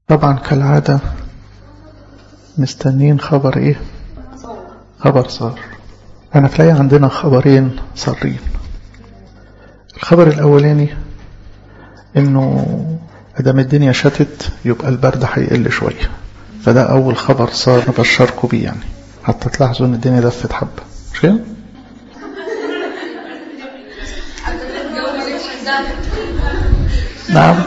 طبعا كالعادة مستنين خبر ايه خبر صار انا تلاقي عندنا خبرين صارين الخبر الاولاني انه ادام الدنيا شتت يبقى البرد هيقل شوية فده اول خبر صار نبشركم بيه يعني حتى تلاحظوا ان الدنيا دفت حبة مش كده نعم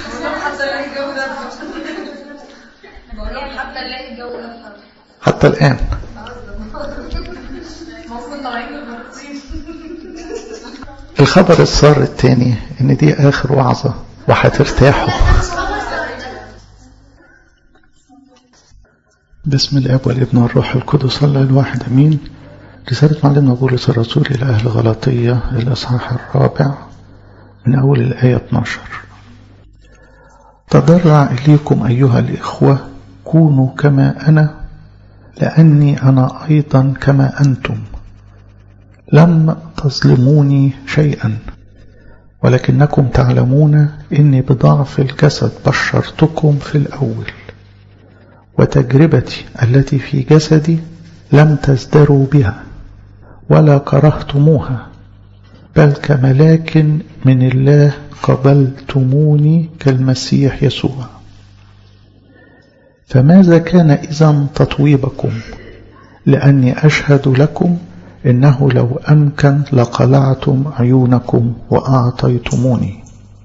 حتى الآن الخبر الصار الثاني ان دي اخر وعظة وهترتاحوا بسم الاب والابن والروح القدس الله الواحد امين رسالة معلمنا بولس الرسول الى اهل غلطية الاصحاح الرابع من اول الاية 12 تضرع اليكم ايها الاخوة كونوا كما انا لاني انا ايضا كما انتم لم تظلموني شيئا ولكنكم تعلمون اني بضعف الجسد بشرتكم في الاول وتجربتي التي في جسدي لم تزدروا بها ولا كرهتموها بل كملاك من الله قبلتموني كالمسيح يسوع فماذا كان إذا تطويبكم لأني أشهد لكم إنه لو أمكن لقلعتم عيونكم وأعطيتموني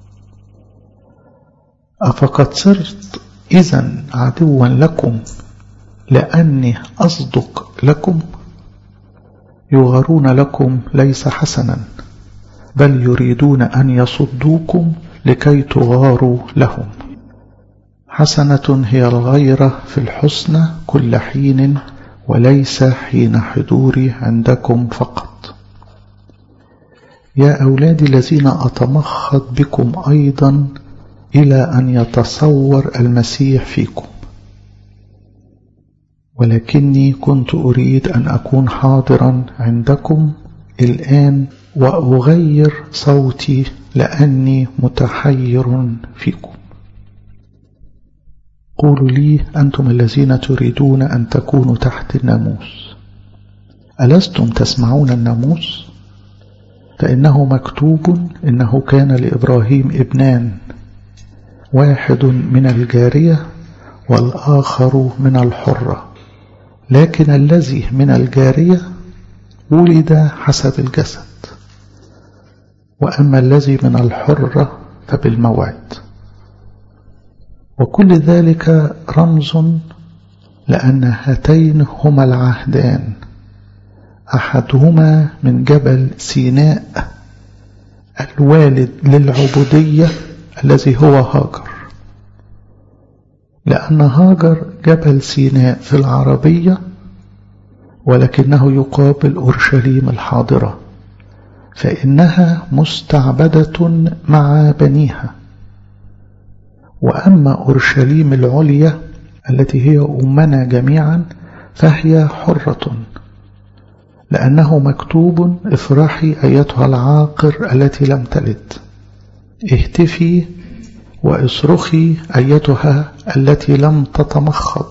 أفقد صرت إذا عدوا لكم لأني أصدق لكم يغارون لكم ليس حسنا بل يريدون أن يصدوكم لكي تغاروا لهم حسنة هي الغيرة في الحسنى كل حين وليس حين حضوري عندكم فقط يا أولادي الذين أتمخض بكم أيضا إلى أن يتصور المسيح فيكم ولكني كنت أريد أن أكون حاضرا عندكم الآن وأغير صوتي لأني متحير فيكم قولوا لي أنتم الذين تريدون أن تكونوا تحت الناموس ألستم تسمعون الناموس فإنه مكتوب إنه كان لإبراهيم ابنان واحد من الجارية والآخر من الحرة لكن الذي من الجارية ولد حسب الجسد وأما الذي من الحرة فبالموعد وكل ذلك رمز لأن هاتين هما العهدان أحدهما من جبل سيناء الوالد للعبودية الذي هو هاجر لأن هاجر جبل سيناء في العربية ولكنه يقابل أورشليم الحاضرة فإنها مستعبدة مع بنيها وأما أورشليم العليا التي هي أمنا جميعا فهي حرة لأنه مكتوب افرحي أيتها العاقر التي لم تلد اهتفي واصرخي أيتها التي لم تتمخض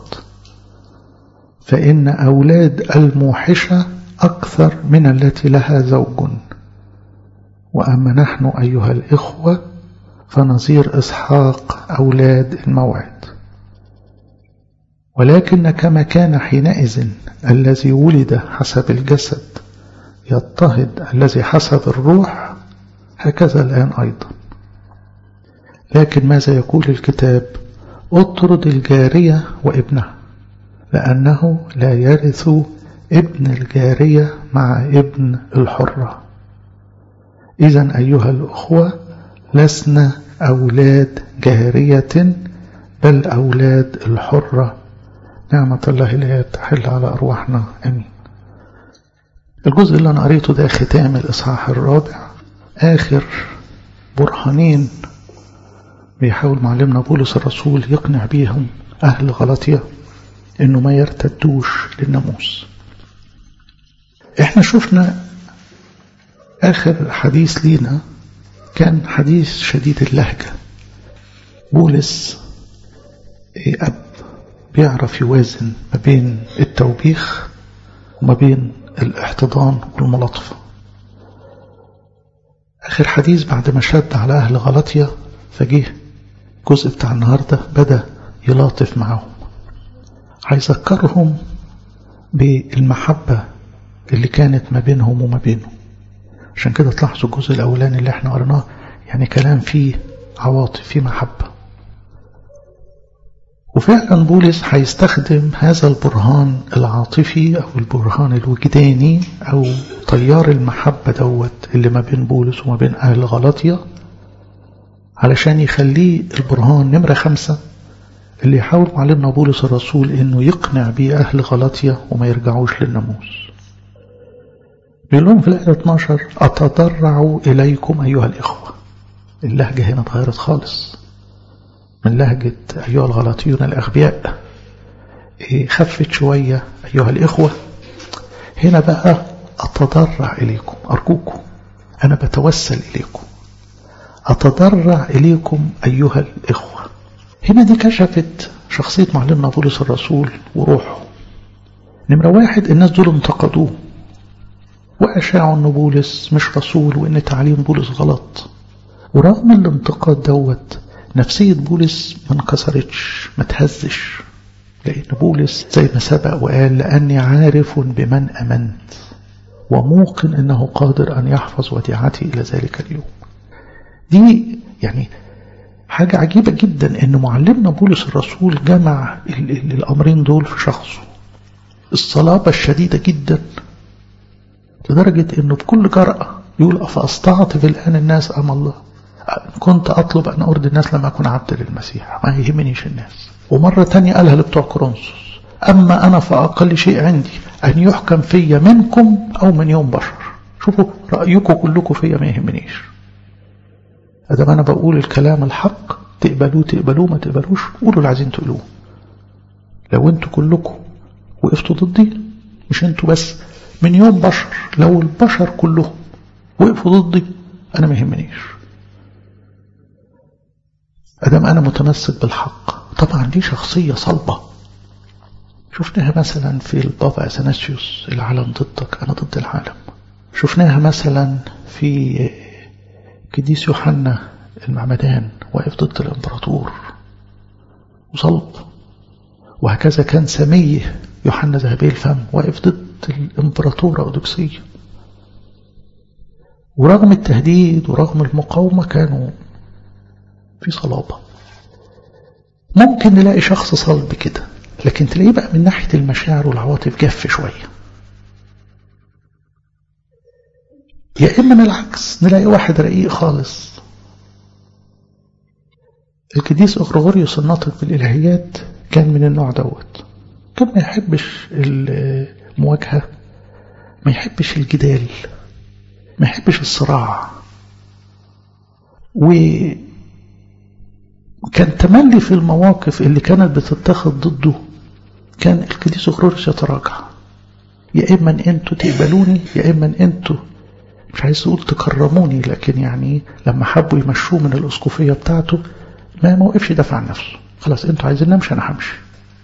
فإن أولاد الموحشة أكثر من التي لها زوج وأما نحن أيها الإخوة فنظير إسحاق أولاد الموعد ولكن كما كان حينئذ الذي ولد حسب الجسد يضطهد الذي حسب الروح هكذا الآن أيضا لكن ماذا يقول الكتاب اطرد الجارية وابنها لأنه لا يرث ابن الجارية مع ابن الحرة إذا أيها الأخوة لسنا أولاد جارية بل أولاد الحرة نعمة الله لا تحل على أرواحنا أمين الجزء اللي أنا قريته ده ختام الإصحاح الرابع آخر برهانين بيحاول معلمنا بولس الرسول يقنع بيهم أهل غلطية إنه ما يرتدوش للناموس إحنا شفنا آخر حديث لينا كان حديث شديد اللهجة بولس أب بيعرف يوازن ما بين التوبيخ وما بين الاحتضان والملاطفة آخر حديث بعد ما شد على أهل غلطية فجيه الجزء بتاع النهاردة بدأ يلاطف معهم هيذكرهم بالمحبة اللي كانت ما بينهم وما بينه عشان كده تلاحظوا الجزء الأولاني اللي احنا قرناه يعني كلام فيه عواطف فيه محبة وفعلا بولس هيستخدم هذا البرهان العاطفي أو البرهان الوجداني أو طيار المحبة دوت اللي ما بين بولس وما بين أهل غلطية علشان يخليه البرهان نمرة خمسة اللي يحاول معلمنا بولس الرسول انه يقنع بيه اهل غلطية وما يرجعوش للناموس بيقول لهم في الآية 12 أتضرع إليكم أيها الإخوة اللهجة هنا اتغيرت خالص من لهجة أيها الغلطيون الأغبياء خفت شوية أيها الإخوة هنا بقى أتضرع إليكم أرجوكم أنا بتوسل إليكم أتضرع إليكم أيها الإخوة هنا دي كشفت شخصية معلمنا بولس الرسول وروحه نمرة واحد الناس دول انتقدوه وأشاعوا أن بولس مش رسول وأن تعليم بولس غلط ورغم الانتقاد دوت نفسية بولس ما انكسرتش ما تهزش لأن بولس زي ما سبق وقال لأني عارف بمن أمنت وموقن أنه قادر أن يحفظ وديعتي إلى ذلك اليوم دي يعني حاجة عجيبة جدا أن معلمنا بولس الرسول جمع الأمرين دول في شخصه الصلابة الشديدة جدا لدرجة أنه بكل جرأة يقول أفأستعطف الآن الناس أم الله كنت أطلب أن أرضي الناس لما أكون عبد للمسيح ما يهمنيش الناس ومرة تانية قالها لبتوع كورنثوس أما أنا فأقل شيء عندي أن يحكم في منكم أو من يوم بشر شوفوا رأيكم كلكم فيا ما يهمنيش أدام أنا بقول الكلام الحق تقبلوه تقبلوه ما تقبلوش قولوا اللي عايزين تقولوه لو انتوا كلكم وقفتوا ضدي مش انتوا بس من يوم بشر لو البشر كلهم وقفوا ضدي أنا ما يهمنيش أدام أنا متمسك بالحق طبعا دي شخصية صلبة شفناها مثلا في البابا أثناسيوس العالم ضدك أنا ضد العالم شفناها مثلا في قديس يوحنا المعمدان واقف ضد الإمبراطور وصلب وهكذا كان سميه يوحنا ذهبي الفم واقف ضد الإمبراطورة أودوكسية ورغم التهديد ورغم المقاومة كانوا في صلابة ممكن نلاقي شخص صلب كده لكن تلاقيه بقى من ناحية المشاعر والعواطف جف شوية يا إما العكس نلاقي واحد رقيق خالص القديس أغرغوريوس الناطق بالإلهيات كان من النوع دوت كان ما يحبش المواجهة ما يحبش الجدال ما يحبش الصراع وكان تملي في المواقف اللي كانت بتتخذ ضده كان القديس أغرغوريوس يتراجع يا إما أن أنتوا تقبلوني يا إما أن أنتوا مش عايز أقول تكرموني لكن يعني لما حبوا يمشوه من الأسقفية بتاعته ما موقفش يدافع عن نفسه خلاص انتوا عايزين نمشي انا همشي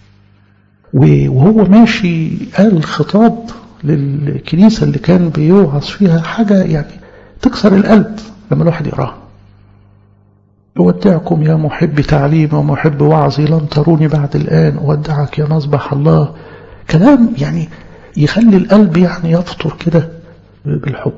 وهو ماشي قال خطاب للكنيسة اللي كان بيوعظ فيها حاجة يعني تكسر القلب لما الواحد يقراها أودعكم يا محب تعليم ومحب وعظي لن تروني بعد الآن أودعك يا مصبح الله كلام يعني يخلي القلب يعني يفطر كده بالحب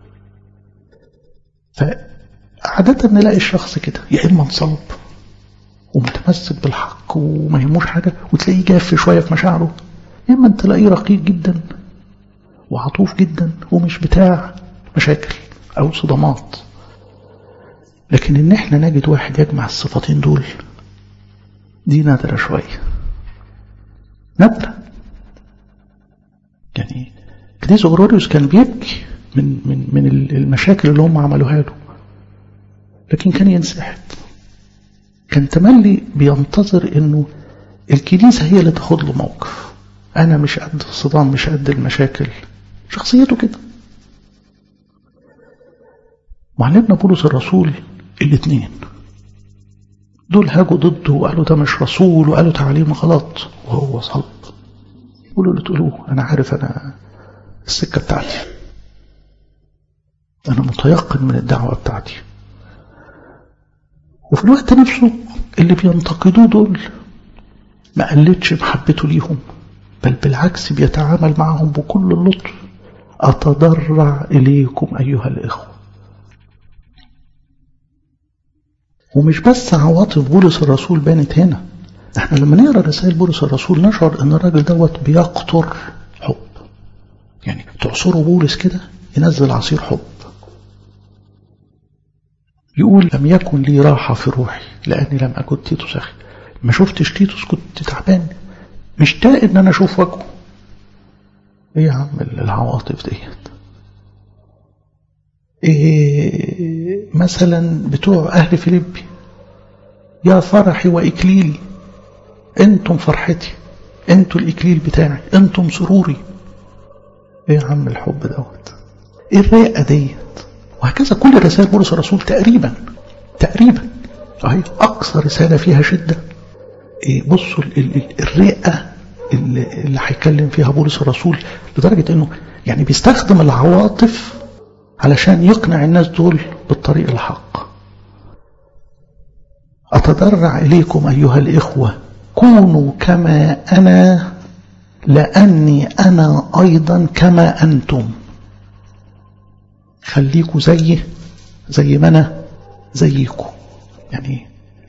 فعادة نلاقي الشخص كده يا إما انصلب ومتمسك بالحق وما يهموش حاجة وتلاقيه جاف شوية في مشاعره يا إما تلاقيه رقيق جدا وعطوف جدا ومش بتاع مشاكل أو صدمات لكن إن إحنا نجد واحد يجمع الصفتين دول دي نادرة شوية نادرة يعني قديس أغروريوس كان بيبكي من من من المشاكل اللي هم عملوها له لكن كان ينسحب كان تملي بينتظر انه الكنيسة هي اللي تاخد له موقف انا مش قد الصدام مش قد المشاكل شخصيته كده معلمنا بولس الرسول الاثنين دول هاجوا ضده وقالوا ده مش رسول وقالوا تعليم غلط وهو صلب قولوا اللي تقولوه أنا عارف أنا السكة بتاعتي أنا متيقن من الدعوة بتاعتي وفي الوقت نفسه اللي بينتقدوه دول ما قلتش محبته ليهم بل بالعكس بيتعامل معهم بكل اللطف أتضرع إليكم أيها الإخوة ومش بس عواطف بولس الرسول بانت هنا احنا لما نقرا رسائل بولس الرسول نشعر ان الراجل دوت بيقطر حب يعني تعصره بولس كده ينزل عصير حب يقول لم يكن لي راحة في روحي لأني لم أكن تيتوس أخي ما شفتش تيتوس كنت تعبان مشتاق إن أنا أشوف وجهه إيه يا عم العواطف ديت إيه مثلا بتوع أهل فيليبي يا فرحي وإكليلي أنتم فرحتي أنتم الإكليل بتاعي أنتم سروري إيه يا عم الحب دوت إيه الرئة ديت وهكذا كل رسائل بولس الرسول تقريبا تقريبا أهي أقصى رسالة فيها شدة إيه بصوا الرئة اللي هيكلم فيها بولس الرسول لدرجة أنه يعني بيستخدم العواطف علشان يقنع الناس دول بالطريق الحق أتضرع إليكم أيها الإخوة كونوا كما أنا لأني أنا أيضا كما أنتم خليكوا زي زي ما أنا زيكم يعني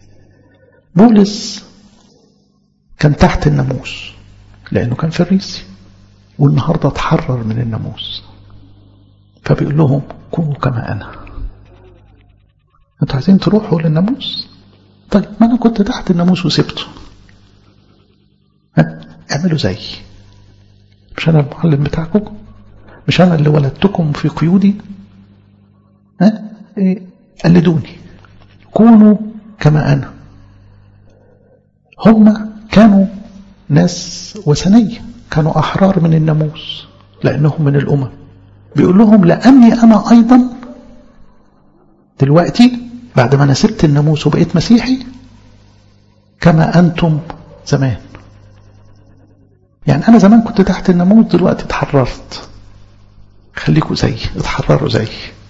بولس كان تحت الناموس لأنه كان فريسي والنهاردة اتحرر من الناموس فبيقول لهم كونوا كما أنا انتوا عايزين تروحوا للناموس طيب ما أنا كنت تحت الناموس وسبته ها اعملوا زيي مش أنا المعلم بتاعكم مش أنا اللي ولدتكم في قيودي ها إيه؟ قلدوني كونوا كما أنا هم كانوا ناس وثنية كانوا أحرار من الناموس لأنهم من الأمم بيقول لهم لأني أنا أيضا دلوقتي بعد ما أنا سبت الناموس وبقيت مسيحي كما أنتم زمان يعني أنا زمان كنت تحت الناموس دلوقتي اتحررت خليكوا زي اتحرروا زي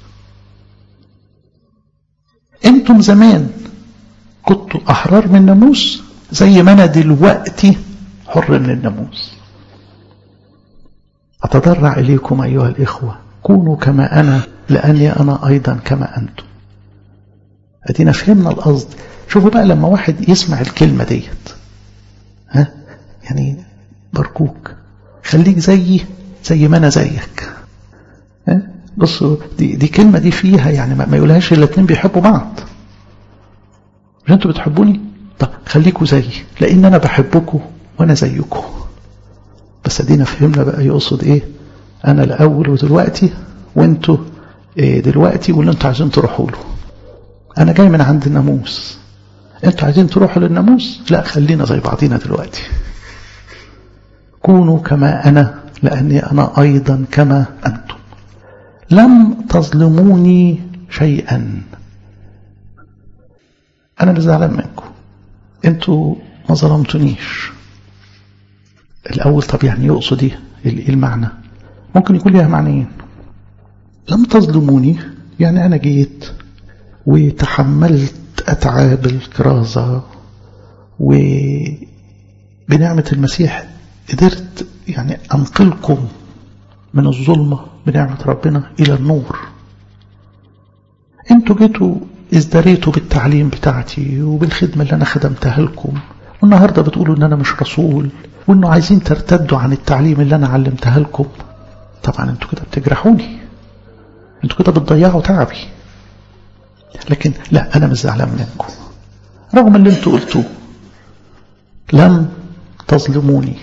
انتم زمان كنتوا أحرار من الناموس زي ما أنا دلوقتي حر من الناموس أتضرع إليكم أيها الإخوة كونوا كما أنا لأني أنا أيضا كما أنتم أدينا فهمنا القصد شوفوا بقى لما واحد يسمع الكلمة ديت ها يعني برجوك خليك زيي زي ما أنا زيك ها بصوا دي, دي كلمة دي فيها يعني ما يقولهاش الاتنين بيحبوا بعض مش انتوا بتحبوني طب خليكوا زيي لأن أنا بحبكم وأنا زيكم بس ادينا فهمنا بقى يقصد ايه انا الاول ودلوقتي وانتوا إيه دلوقتي واللي انتوا عايزين تروحوا له انا جاي من عند الناموس انتوا عايزين تروحوا للناموس لا خلينا زي بعضينا دلوقتي كونوا كما انا لاني انا ايضا كما انتم لم تظلموني شيئا انا مش زعلان منكم انتوا ما ظلمتونيش الأول طب يعني يقصد إيه المعنى ممكن يكون لها معنيين لم تظلموني يعني أنا جيت وتحملت أتعاب الكرازة وبنعمة المسيح قدرت يعني أنقلكم من الظلمة بنعمة ربنا إلى النور انتوا جيتوا ازدريتوا بالتعليم بتاعتي وبالخدمة اللي أنا خدمتها لكم والنهاردة بتقولوا إن أنا مش رسول وإنه عايزين ترتدوا عن التعليم اللي أنا علمتها لكم طبعا انتوا كده بتجرحوني انتوا كده بتضيعوا تعبي لكن لا أنا مش زعلان منكم رغم اللي انتوا قلتوه لم تظلموني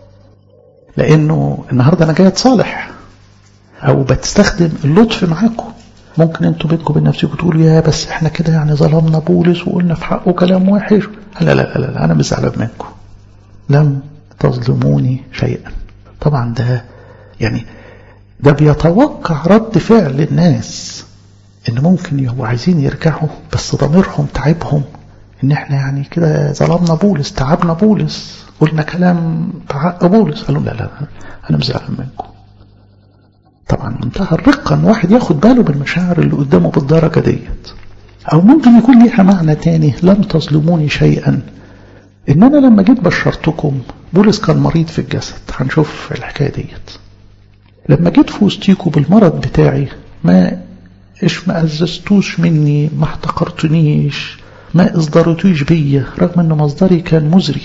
لأنه النهاردة أنا جاي أتصالح أو بتستخدم اللطف معاكم ممكن انتوا بينكم وبين نفسكم تقولوا يا بس احنا كده يعني ظلمنا بولس وقلنا في حقه كلام وحش لا لا لا, لا أنا مش زعلان منكم لم تظلموني شيئا طبعا ده يعني ده بيتوقع رد فعل الناس ان ممكن يبقوا عايزين يرجعوا بس ضميرهم تعبهم ان احنا يعني كده ظلمنا بولس تعبنا بولس قلنا كلام بحق بولس قالوا لا لا انا مش زعلان منكم طبعا منتهى الرقة ان واحد ياخد باله بالمشاعر اللي قدامه بالدرجة ديت او ممكن يكون ليها معنى تاني لم تظلموني شيئا ان انا لما جيت بشرتكم بولس كان مريض في الجسد هنشوف الحكاية ديت لما جيت في وسطيكم بالمرض بتاعي ما ايش ما أززتوش مني ما احتقرتنيش ما اصدرتوش بيا رغم ان مصدري كان مزري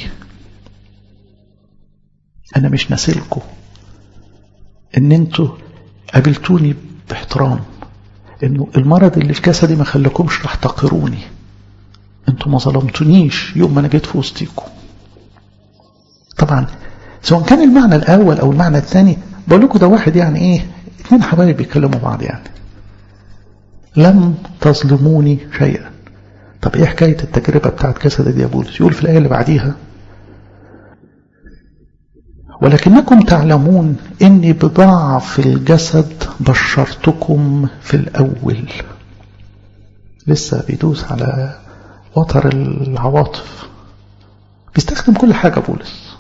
انا مش ناسلكم ان انتوا قابلتوني باحترام انه المرض اللي في جسدي ما خلاكمش تحتقروني انتوا ما ظلمتونيش يوم ما انا جيت في وسطيكم طبعا سواء كان المعنى الاول او المعنى الثاني بقول لكم ده واحد يعني ايه اتنين حبايب بيتكلموا بعض يعني لم تظلموني شيئا طب ايه حكاية التجربة بتاعت جسد دي يا بولس يقول في الآية اللي بعديها ولكنكم تعلمون اني بضعف الجسد بشرتكم في الاول لسه بيدوس على وتر العواطف بيستخدم كل حاجة بولس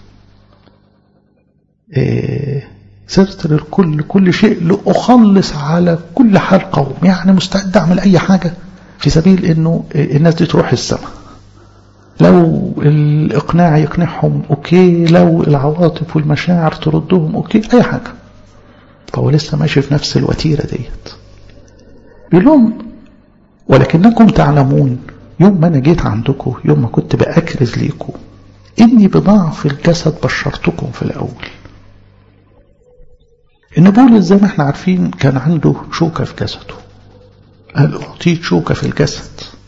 إيه سرت للكل كل شيء لأخلص على كل حال قوم يعني مستعد أعمل أي حاجة في سبيل أنه الناس دي تروح السماء لو الإقناع يقنعهم أوكي لو العواطف والمشاعر تردهم أوكي أي حاجة فهو لسه ماشي في نفس الوتيرة ديت بيقول لهم ولكنكم تعلمون يوم ما أنا جيت عندكم يوم ما كنت بأكرز ليكم إني بضعف الجسد بشرتكم في الأول إن بولس زي ما احنا عارفين كان عنده شوكة في جسده قال أعطيت شوكة في الجسد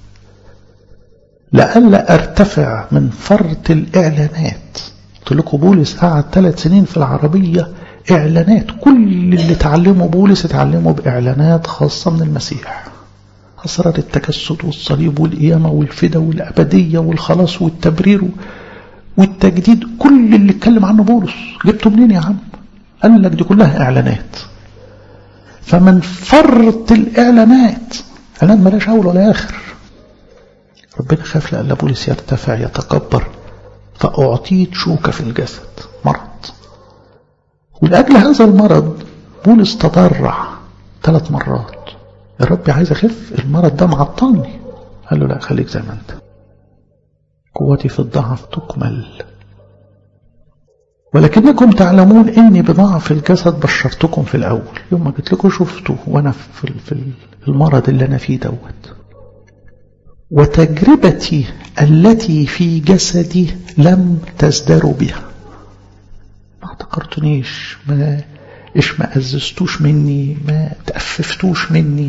لألا أرتفع من فرط الإعلانات قلت لكم بولس قعد ثلاث سنين في العربية إعلانات كل اللي تعلمه بولس اتعلمه بإعلانات خاصة من المسيح أسرار التجسد والصليب والقيامة والفدا والأبدية والخلاص والتبرير والتجديد كل اللي اتكلم عنه بولس جبته منين يا عم قال لك دي كلها إعلانات فمن فرط الإعلانات إعلان ملاش أول ولا آخر ربنا خاف لأن بولس يرتفع يتكبر فأعطيت شوكة في الجسد مرض ولأجل هذا المرض بولس تضرع ثلاث مرات يا ربي عايز أخف المرض ده معطلني قال له لا خليك زي ما أنت قوتي في الضعف تكمل ولكنكم تعلمون اني بضعف الجسد بشرتكم في الاول يوم ما قلت لكم شفتوا وانا في المرض اللي انا فيه دوت وتجربتي التي في جسدي لم تزدروا بها ما اعتقرتنيش ما إيش ما أززتوش مني ما تأففتوش مني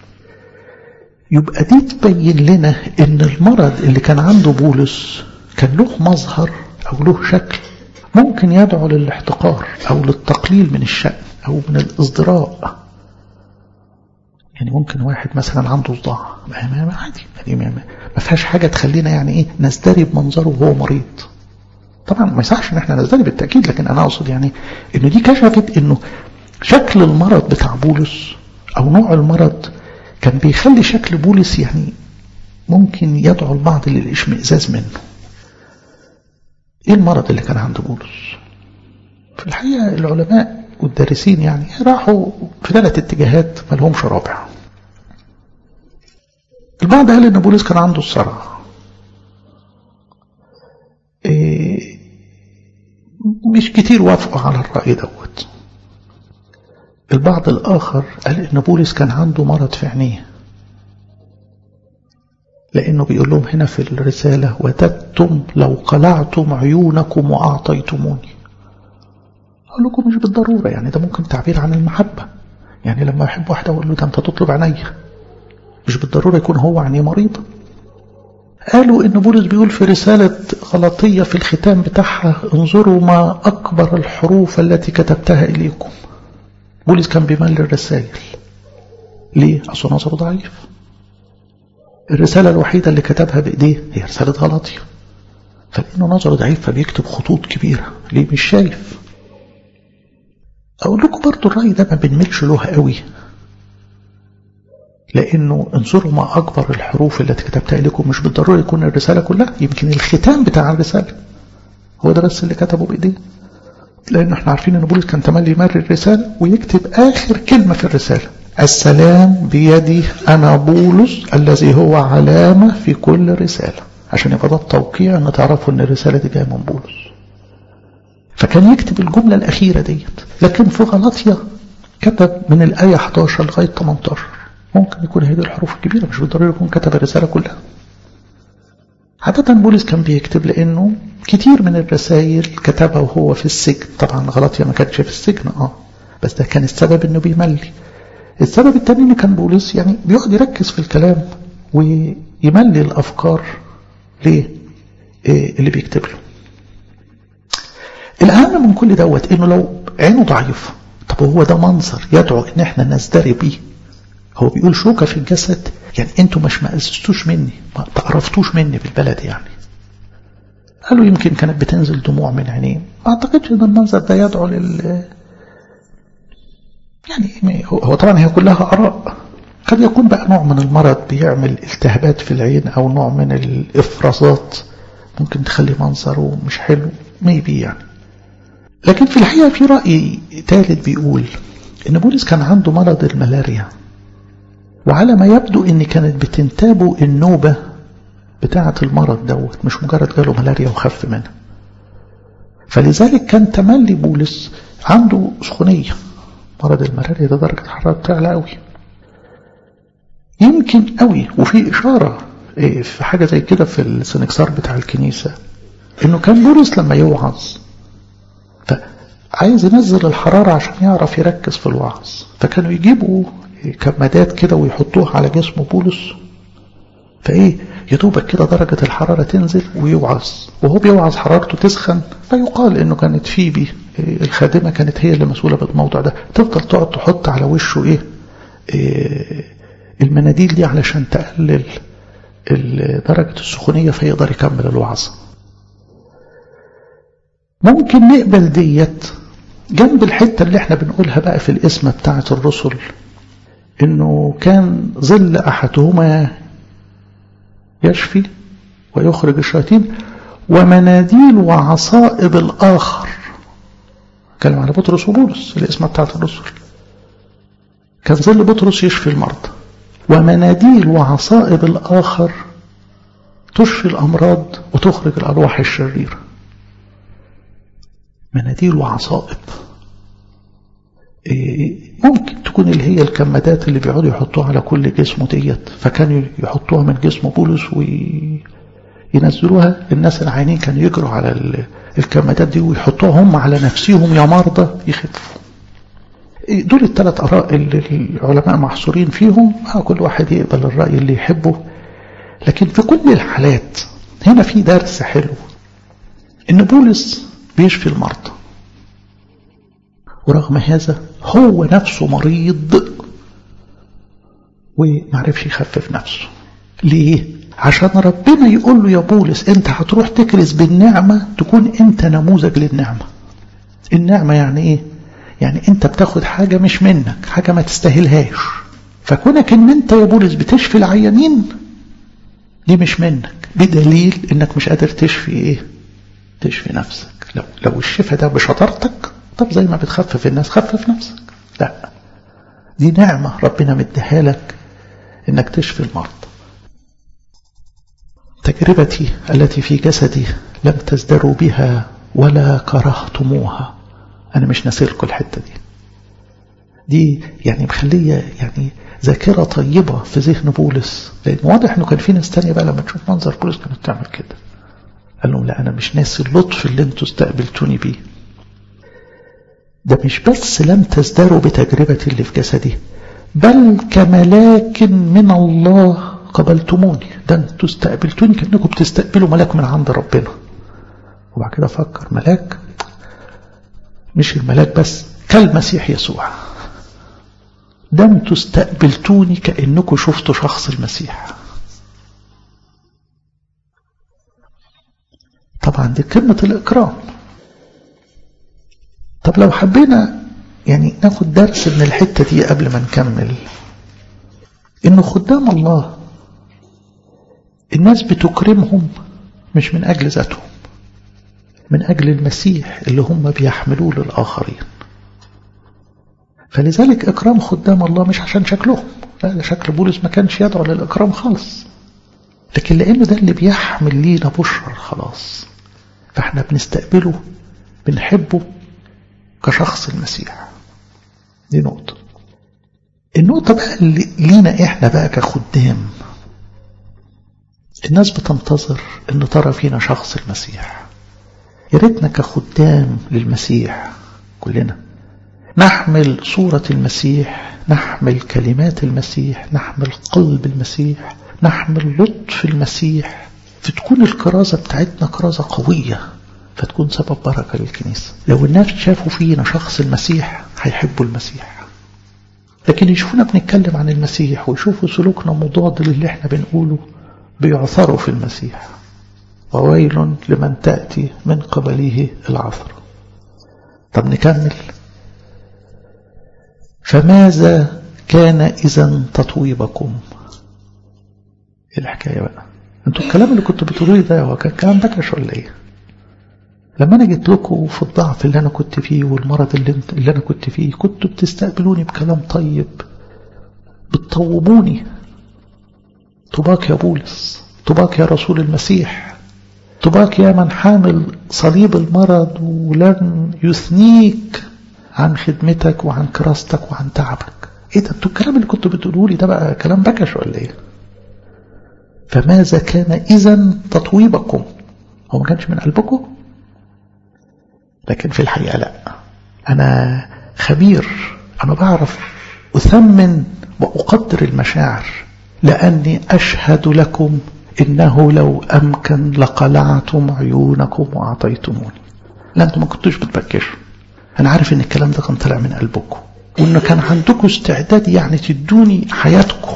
يبقى دي تبين لنا ان المرض اللي كان عنده بولس كان له مظهر او له شكل ممكن يدعو للاحتقار او للتقليل من الشأن او من الازدراء يعني ممكن واحد مثلا عنده صداع ما ما عادي يعني ما, ما فيهاش حاجة تخلينا يعني ايه نزدري بمنظره وهو مريض طبعا ما يصحش ان احنا نزدري بالتأكيد لكن انا اقصد يعني انه دي كشفت انه شكل المرض بتاع بولس او نوع المرض كان بيخلي شكل بولس يعني ممكن يدعو البعض للاشمئزاز منه ايه المرض اللي كان عند بولس في الحقيقة العلماء والدارسين يعني راحوا في ثلاث اتجاهات ما لهمش رابع البعض قال ان بولس كان عنده الصرع إيه مش كتير وافقوا على الرأي دوت البعض الآخر قال إن بولس كان عنده مرض في عينيه لأنه بيقول لهم هنا في الرسالة وددتم لو قلعتم عيونكم وأعطيتموني أقول لكم مش بالضرورة يعني ده ممكن تعبير عن المحبة يعني لما أحب واحدة أقول له ده أنت تطلب عينيا مش بالضرورة يكون هو عينيه مريضة قالوا إن بولس بيقول في رسالة غلطية في الختام بتاعها انظروا ما أكبر الحروف التي كتبتها إليكم بولس كان بيمل الرسائل ليه؟ أصل نظره ضعيف الرسالة الوحيدة اللي كتبها بإيديه هي رسالة غلطية فلأنه نظره ضعيف فبيكتب خطوط كبيرة ليه مش شايف أقول لكم برضو الرأي ده ما بنملش له قوي لأنه انظروا ما أكبر الحروف التي كتبتها لكم مش بالضرورة يكون الرسالة كلها يمكن الختام بتاع الرسالة هو ده بس اللي كتبه بإيديه لأن احنا عارفين أن بولس كان تملي يمرر الرسالة ويكتب آخر كلمة في الرسالة السلام بيدي أنا بولس الذي هو علامة في كل رسالة عشان يبقى ده التوقيع أن تعرفوا أن الرسالة دي جاية من بولس فكان يكتب الجملة الأخيرة ديت لكن في غلطية كتب من الآية 11 لغاية 18 ممكن يكون هذه الحروف الكبيرة مش بالضرورة يكون كتب الرسالة كلها عادة بولس كان بيكتب لأنه كتير من الرسائل كتبها وهو في السجن طبعا غلطية ما كانتش في السجن اه بس ده كان السبب انه بيملي السبب التاني ان كان بولس يعني بيقعد يركز في الكلام ويملي الافكار ليه إيه اللي بيكتب له الاهم من كل دوت انه لو عينه ضعيف طب هو ده منظر يدعو ان احنا نزدري بيه هو بيقول شوكة في الجسد يعني انتوا مش مأسستوش مني ما تعرفتوش مني بالبلد يعني قالوا يمكن كانت بتنزل دموع من عينيه ما اعتقدش ان المنظر ده يدعو لل يعني هو طبعا هي كلها اراء قد يكون بقى نوع من المرض بيعمل التهابات في العين او نوع من الافرازات ممكن تخلي منظره مش حلو ميبي يعني لكن في الحقيقة في رأي ثالث بيقول ان بولس كان عنده مرض الملاريا وعلى ما يبدو ان كانت بتنتابه النوبة بتاعة المرض دوت مش مجرد جاله ملاريا وخف منها فلذلك كان تملي بولس عنده سخونية مرض الملاريا ده درجة حرارة تعلى قوي يمكن قوي وفي إشارة في حاجة زي كده في السنكسار بتاع الكنيسة انه كان بولس لما يوعظ فعايز ينزل الحرارة عشان يعرف يركز في الوعظ فكانوا يجيبوا كمادات كده ويحطوها على جسم بولس فايه يدوبك كده درجة الحرارة تنزل ويوعظ وهو بيوعظ حرارته تسخن فيقال انه كانت فيبي الخادمة كانت هي اللي مسؤولة بالموضوع ده تفضل تقعد تحط على وشه ايه, إيه المناديل دي علشان تقلل درجة السخونية فيقدر يكمل الوعظ ممكن نقبل ديت جنب الحتة اللي احنا بنقولها بقى في الاسم بتاعة الرسل انه كان ظل احدهما يشفي ويخرج الشياطين ومناديل وعصائب الاخر كلام على بطرس وبولس الاسم بتاعة الرسل كان ظل بطرس يشفي المرضى ومناديل وعصائب الآخر تشفي الأمراض وتخرج الأرواح الشريرة مناديل وعصائب ممكن تكون اللي هي الكمادات اللي بيقعدوا يحطوها على كل جسمه ديت فكانوا يحطوها من جسم بولس وينزلوها الناس العينين كانوا يجروا على الكمادات دي ويحطوها هم على نفسهم يا مرضى يخفوا دول الثلاث آراء اللي العلماء محصورين فيهم كل واحد يقبل الرأي اللي يحبه لكن في كل الحالات هنا في درس حلو إن بولس بيشفي المرضى ورغم هذا هو نفسه مريض ومعرفش يخفف نفسه ليه؟ عشان ربنا يقول له يا بولس انت هتروح تكرز بالنعمة تكون انت نموذج للنعمة النعمة يعني ايه؟ يعني انت بتاخد حاجة مش منك حاجة ما تستاهلهاش فكونك ان انت يا بولس بتشفي العيانين دي مش منك بدليل انك مش قادر تشفي ايه تشفي نفسك لو, لو الشفاء ده بشطارتك طب زي ما بتخفف الناس خفف نفسك لا دي نعمة ربنا مديها لك انك تشفي المرض تجربتي التي في جسدي لم تزدروا بها ولا كرهتموها أنا مش ناسلكم الحتة دي دي يعني مخلية يعني ذاكرة طيبة في ذهن بولس لأن واضح أنه كان في ناس تانية بقى لما تشوف منظر بولس كانت تعمل كده قال لهم لا أنا مش ناسي اللطف اللي انتوا استقبلتوني بيه ده مش بس لم تزدروا بتجربتي اللي في جسدي بل كملاك من الله قبلتموني ده انتوا استقبلتوني كأنكم بتستقبلوا ملاك من عند ربنا وبعد كده فكر ملاك مش الملاك بس كالمسيح يسوع ده انتوا استقبلتوني كأنكم شفتوا شخص المسيح طبعا دي قمة الإكرام طب لو حبينا يعني ناخد درس من الحتة دي قبل ما نكمل إنه خدام الله الناس بتكرمهم مش من أجل ذاتهم من أجل المسيح اللي هم بيحملوه للآخرين فلذلك إكرام خدام الله مش عشان شكلهم لا ده شكل بولس ما كانش يدعو للإكرام خالص لكن لأنه ده اللي بيحمل لينا بشرى خلاص فاحنا بنستقبله بنحبه كشخص المسيح دي نقطة النقطة بقى اللي لينا احنا بقى كخدام الناس بتنتظر ان ترى فينا شخص المسيح يا ريتنا كخدام للمسيح كلنا نحمل صورة المسيح نحمل كلمات المسيح نحمل قلب المسيح نحمل لطف المسيح فتكون الكرازة بتاعتنا كرازة قوية فتكون سبب بركة للكنيسة لو الناس شافوا فينا شخص المسيح هيحبوا المسيح لكن يشوفونا بنتكلم عن المسيح ويشوفوا سلوكنا مضاد للي احنا بنقوله بيعثروا في المسيح وويل لمن تأتي من قبله العثر طب نكمل فماذا كان إذا تطويبكم ايه الحكاية بقى انتوا الكلام اللي كنتوا بتقولوا ده هو كان كلام بكش ولا ايه لما انا جيت لكم في الضعف اللي انا كنت فيه والمرض اللي, انت اللي انا كنت فيه كنتوا بتستقبلوني بكلام طيب بتطوبوني طباك يا بولس طباك يا رسول المسيح طباك يا من حامل صليب المرض ولن يثنيك عن خدمتك وعن كراستك وعن تعبك ايه ده انتوا الكلام اللي كنتوا بتقولوا لي ده بقى كلام بكش ولا ايه فماذا كان اذا تطويبكم هو ما كانش من قلبكم لكن في الحقيقة لا أنا خبير أنا بعرف أثمن وأقدر المشاعر لأني أشهد لكم إنه لو أمكن لقلعتم عيونكم وأعطيتموني لا أنتم ما كنتوش بتبكشوا أنا عارف إن الكلام ده كان طلع من قلبكم وإن كان عندكم استعداد يعني تدوني حياتكم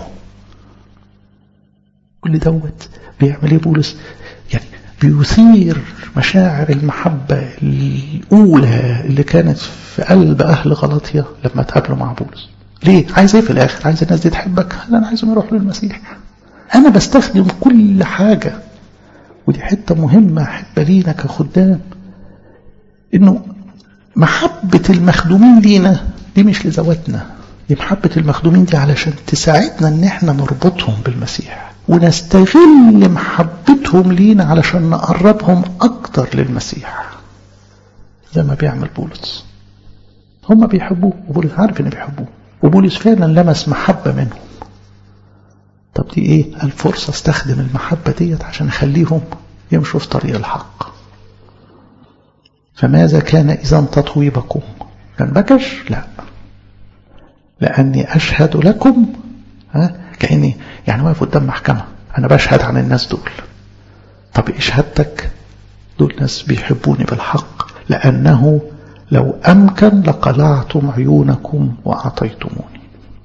كل دوت بيعمل ايه بولس يعني بيثير مشاعر المحبة الأولى اللي كانت في قلب أهل غلطية لما تقابلوا مع بولس ليه؟ عايز ايه في الآخر؟ عايز الناس دي تحبك؟ لا أنا عايزهم يروحوا للمسيح أنا بستخدم كل حاجة ودي حتة مهمة حتة لينا كخدام إنه محبة المخدومين لينا دي مش لذواتنا دي محبة المخدومين دي علشان تساعدنا إن احنا نربطهم بالمسيح ونستغل محبتهم لينا علشان نقربهم أكتر للمسيح زي ما بيعمل بولس هم بيحبوه وبولس عارف ان بيحبوه وبولس فعلا لمس محبة منهم طب دي ايه الفرصة استخدم المحبة ديت عشان اخليهم يمشوا في طريق الحق فماذا كان اذا تطويبكم كان بكش لا لاني اشهد لكم ها كأني يعني واقف قدام محكمة أنا بشهد عن الناس دول طب إيه شهادتك دول ناس بيحبوني بالحق لأنه لو أمكن لقلعتم عيونكم وأعطيتموني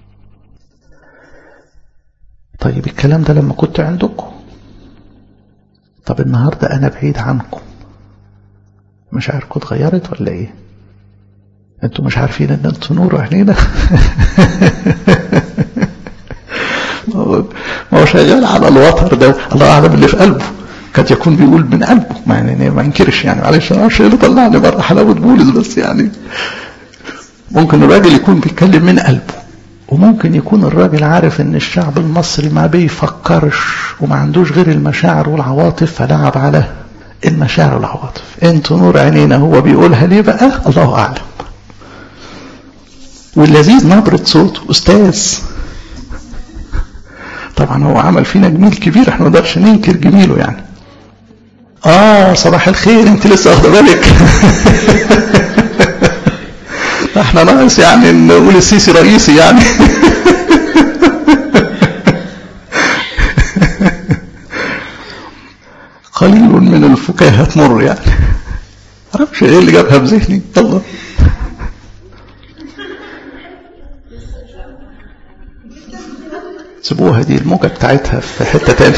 طيب الكلام ده لما كنت عندكم طب النهاردة أنا بعيد عنكم مشاعركم اتغيرت ولا إيه انتوا مش عارفين ان انتوا نور عينينا ما هو شغال على الوتر ده الله اعلم اللي في قلبه قد يكون بيقول من قلبه ما يعني ما انكرش يعني معلش انا مش اللي طلعني بره حلاوه بولس بس يعني ممكن الراجل يكون بيتكلم من قلبه وممكن يكون الراجل عارف ان الشعب المصري ما بيفكرش وما عندوش غير المشاعر والعواطف فلعب على المشاعر والعواطف انتوا نور عينينا هو بيقولها ليه بقى الله اعلم واللذيذ نبرة صوته استاذ طبعا هو عمل فينا جميل كبير احنا ما نقدرش ننكر جميله يعني اه صباح الخير انت لسه واخده بالك احنا ناقص يعني نقول السيسي رئيسي يعني قليل من الفكاهة مر يعني معرفش ايه اللي جابها بذهني يلا سيبوها دي الموجة بتاعتها في حتة تاني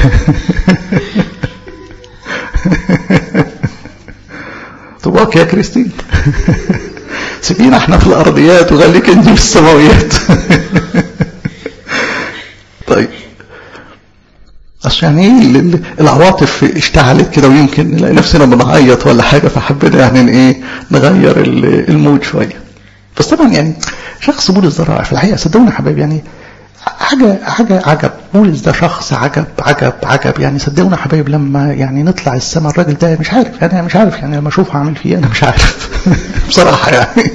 طباك يا كريستين سيبينا احنا في الارضيات وخليك انت في السماويات بس يعني ايه العواطف اشتعلت كده ويمكن نلاقي نفسنا بنعيط ولا حاجه فحبينا يعني ايه نغير المود شويه بس طبعا يعني شخص بولس ده رائع في الحقيقه صدقوني يا حبايبي يعني حاجه حاجه عجب بولس ده شخص عجب عجب عجب يعني صدقوني يا حبايب لما يعني نطلع السما الراجل ده مش عارف يعني مش عارف يعني لما اشوفه عامل فيه انا مش عارف بصراحه يعني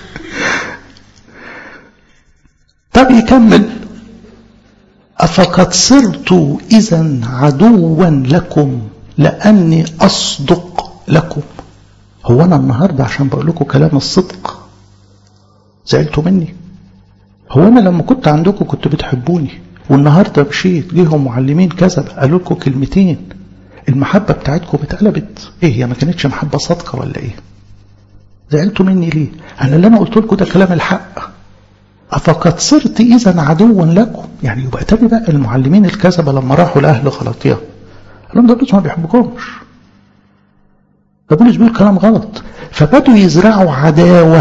طب يكمل أفقد صرت إذا عدوا لكم لأني أصدق لكم هو أنا النهاردة عشان بقول لكم كلام الصدق زعلتوا مني هو أنا لما كنت عندكم كنت بتحبوني والنهاردة مشيت جيهم معلمين كذب قالوا لكم كلمتين المحبة بتاعتكم اتقلبت ايه هي ما كانتش محبة صادقة ولا ايه زعلتوا مني ليه انا اللي انا قلت لكم ده كلام الحق أفقد صرت إذا عدوا لكم يعني يبقى تاني بقى المعلمين الكذبة لما راحوا لأهل غلطية قال لهم ده بولس ما بيحبكمش ده بولس بيقول كلام غلط فبدوا يزرعوا عداوة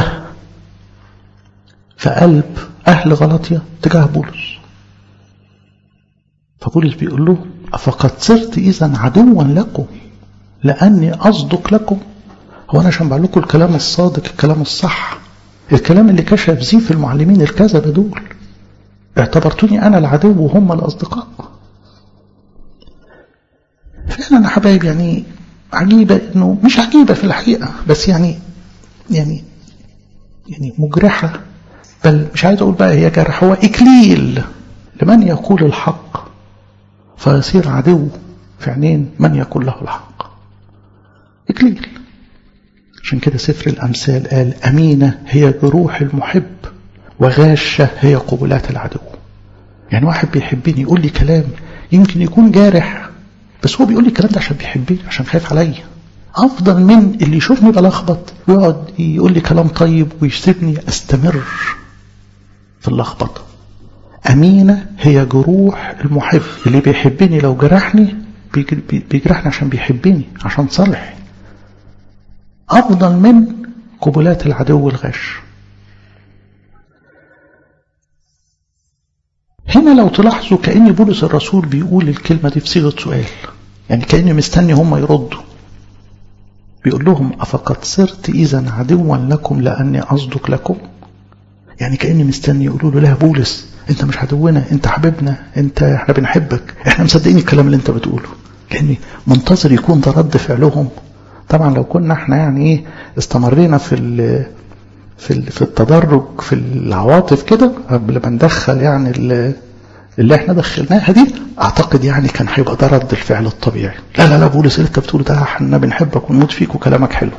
في قلب أهل غلطية تجاه بولس فبولس بيقول له أفقد صرت إذا عدوا لكم لأني أصدق لكم هو أنا عشان بقول لكم الكلام الصادق الكلام الصح الكلام اللي كشف زيف المعلمين الكذبة دول اعتبرتوني أنا العدو وهم الأصدقاء فعلا يا حبايب يعني عجيبة إنه مش عجيبة في الحقيقة بس يعني يعني يعني مجرحة بل مش عايز أقول بقى هي جرح هو إكليل لمن يقول الحق فيصير عدو في عينين من يقول له الحق إكليل عشان كده سفر الأمثال قال أمينة هي جروح المحب وغاشة هي قبلات العدو يعني واحد بيحبني يقول لي كلام يمكن يكون جارح بس هو بيقول لي الكلام ده عشان بيحبني عشان خايف عليا أفضل من اللي يشوفني بلخبط ويقعد يقول لي كلام طيب ويسيبني أستمر في اللخبطة أمينة هي جروح المحب اللي بيحبني لو جرحني بيجرحني عشان بيحبني عشان صالح أفضل من قبلات العدو الغش هنا لو تلاحظوا كأن بولس الرسول بيقول الكلمة دي في صيغة سؤال يعني كأني مستني هم يردوا بيقول لهم أفقد صرت إذا عدوا لكم لأني أصدق لكم يعني كأني مستني يقولوا له لا بولس انت مش عدونا انت حبيبنا انت احنا بنحبك احنا مصدقين الكلام اللي انت بتقوله كأني منتظر يكون ده رد فعلهم طبعا لو كنا احنا يعني ايه استمرينا في ال في ال في التدرج في العواطف كده قبل ما ندخل يعني اللي احنا دخلناها دي اعتقد يعني كان هيبقى ده رد الفعل الطبيعي لا لا لا بولس اللي انت بتقوله ده احنا بنحبك ونموت فيك وكلامك حلو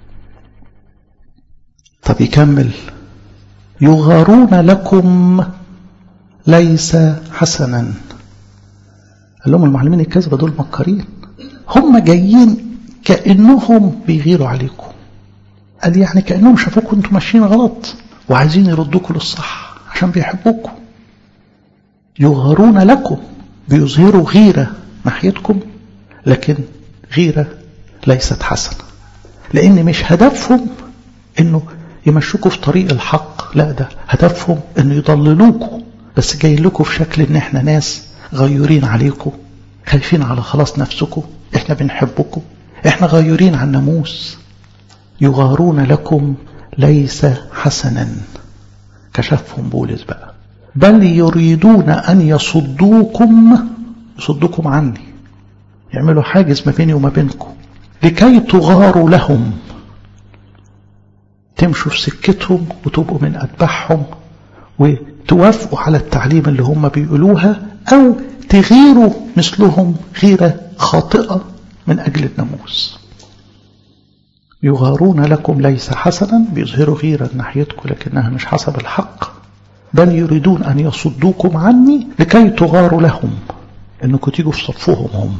طب يكمل يغارون لكم ليس حسنا قال لهم المعلمين الكذبه دول مكارين هم جايين كأنهم بيغيروا عليكم قال يعني كأنهم شافوكم انتم ماشيين غلط وعايزين يردوكم للصح عشان بيحبوكم يغارون لكم بيظهروا غيرة ناحيتكم لكن غيرة ليست حسنة لأن مش هدفهم انه يمشوكوا في طريق الحق لا ده هدفهم انه يضللوكوا بس جاي لكم في شكل ان احنا ناس غيورين عليكم خايفين على خلاص نفسكم احنا بنحبكم احنا غيورين عن الناموس يغارون لكم ليس حسنا كشفهم بولس بقى بل يريدون أن يصدوكم يصدوكم عني يعملوا حاجز ما بيني وما بينكم لكي تغاروا لهم تمشوا في سكتهم وتبقوا من أتباعهم وتوافقوا على التعليم اللي هم بيقولوها أو تغيروا مثلهم غيرة خاطئة من أجل الناموس يغارون لكم ليس حسنا بيظهروا غيرة ناحيتكم لكنها مش حسب الحق بل يريدون أن يصدوكم عني لكي تغاروا لهم أنكم تيجوا في صفهم هم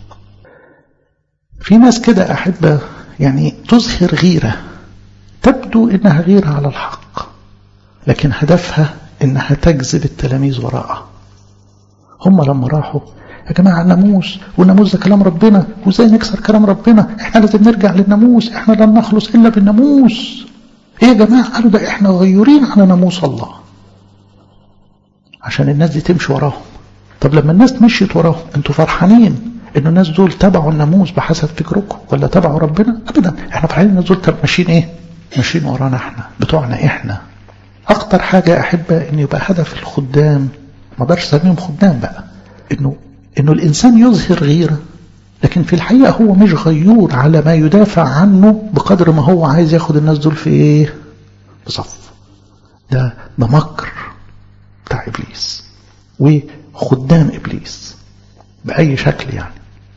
في ناس كده أحبة يعني تظهر غيرة تبدو إنها غيرة على الحق لكن هدفها إنها تجذب التلاميذ وراءها هم لما راحوا يا جماعة الناموس والناموس ده كلام ربنا وازاي نكسر كلام ربنا احنا لازم نرجع للناموس احنا لن نخلص الا بالناموس ايه يا جماعة قالوا ده احنا غيورين على ناموس الله عشان الناس دي تمشي وراهم طب لما الناس مشيت وراهم انتوا فرحانين ان الناس دول تبعوا الناموس بحسب فكركم ولا تبعوا ربنا ابدا احنا فرحانين الناس دول ماشيين ايه ماشيين ورانا احنا بتوعنا احنا اكتر حاجة احبها ان يبقى هدف الخدام ما اقدرش اسميهم خدام بقى انه انه الانسان يظهر غيرة لكن في الحقيقة هو مش غيور على ما يدافع عنه بقدر ما هو عايز ياخد الناس دول في ايه بصف ده ده مكر بتاع ابليس وخدام ابليس باي شكل يعني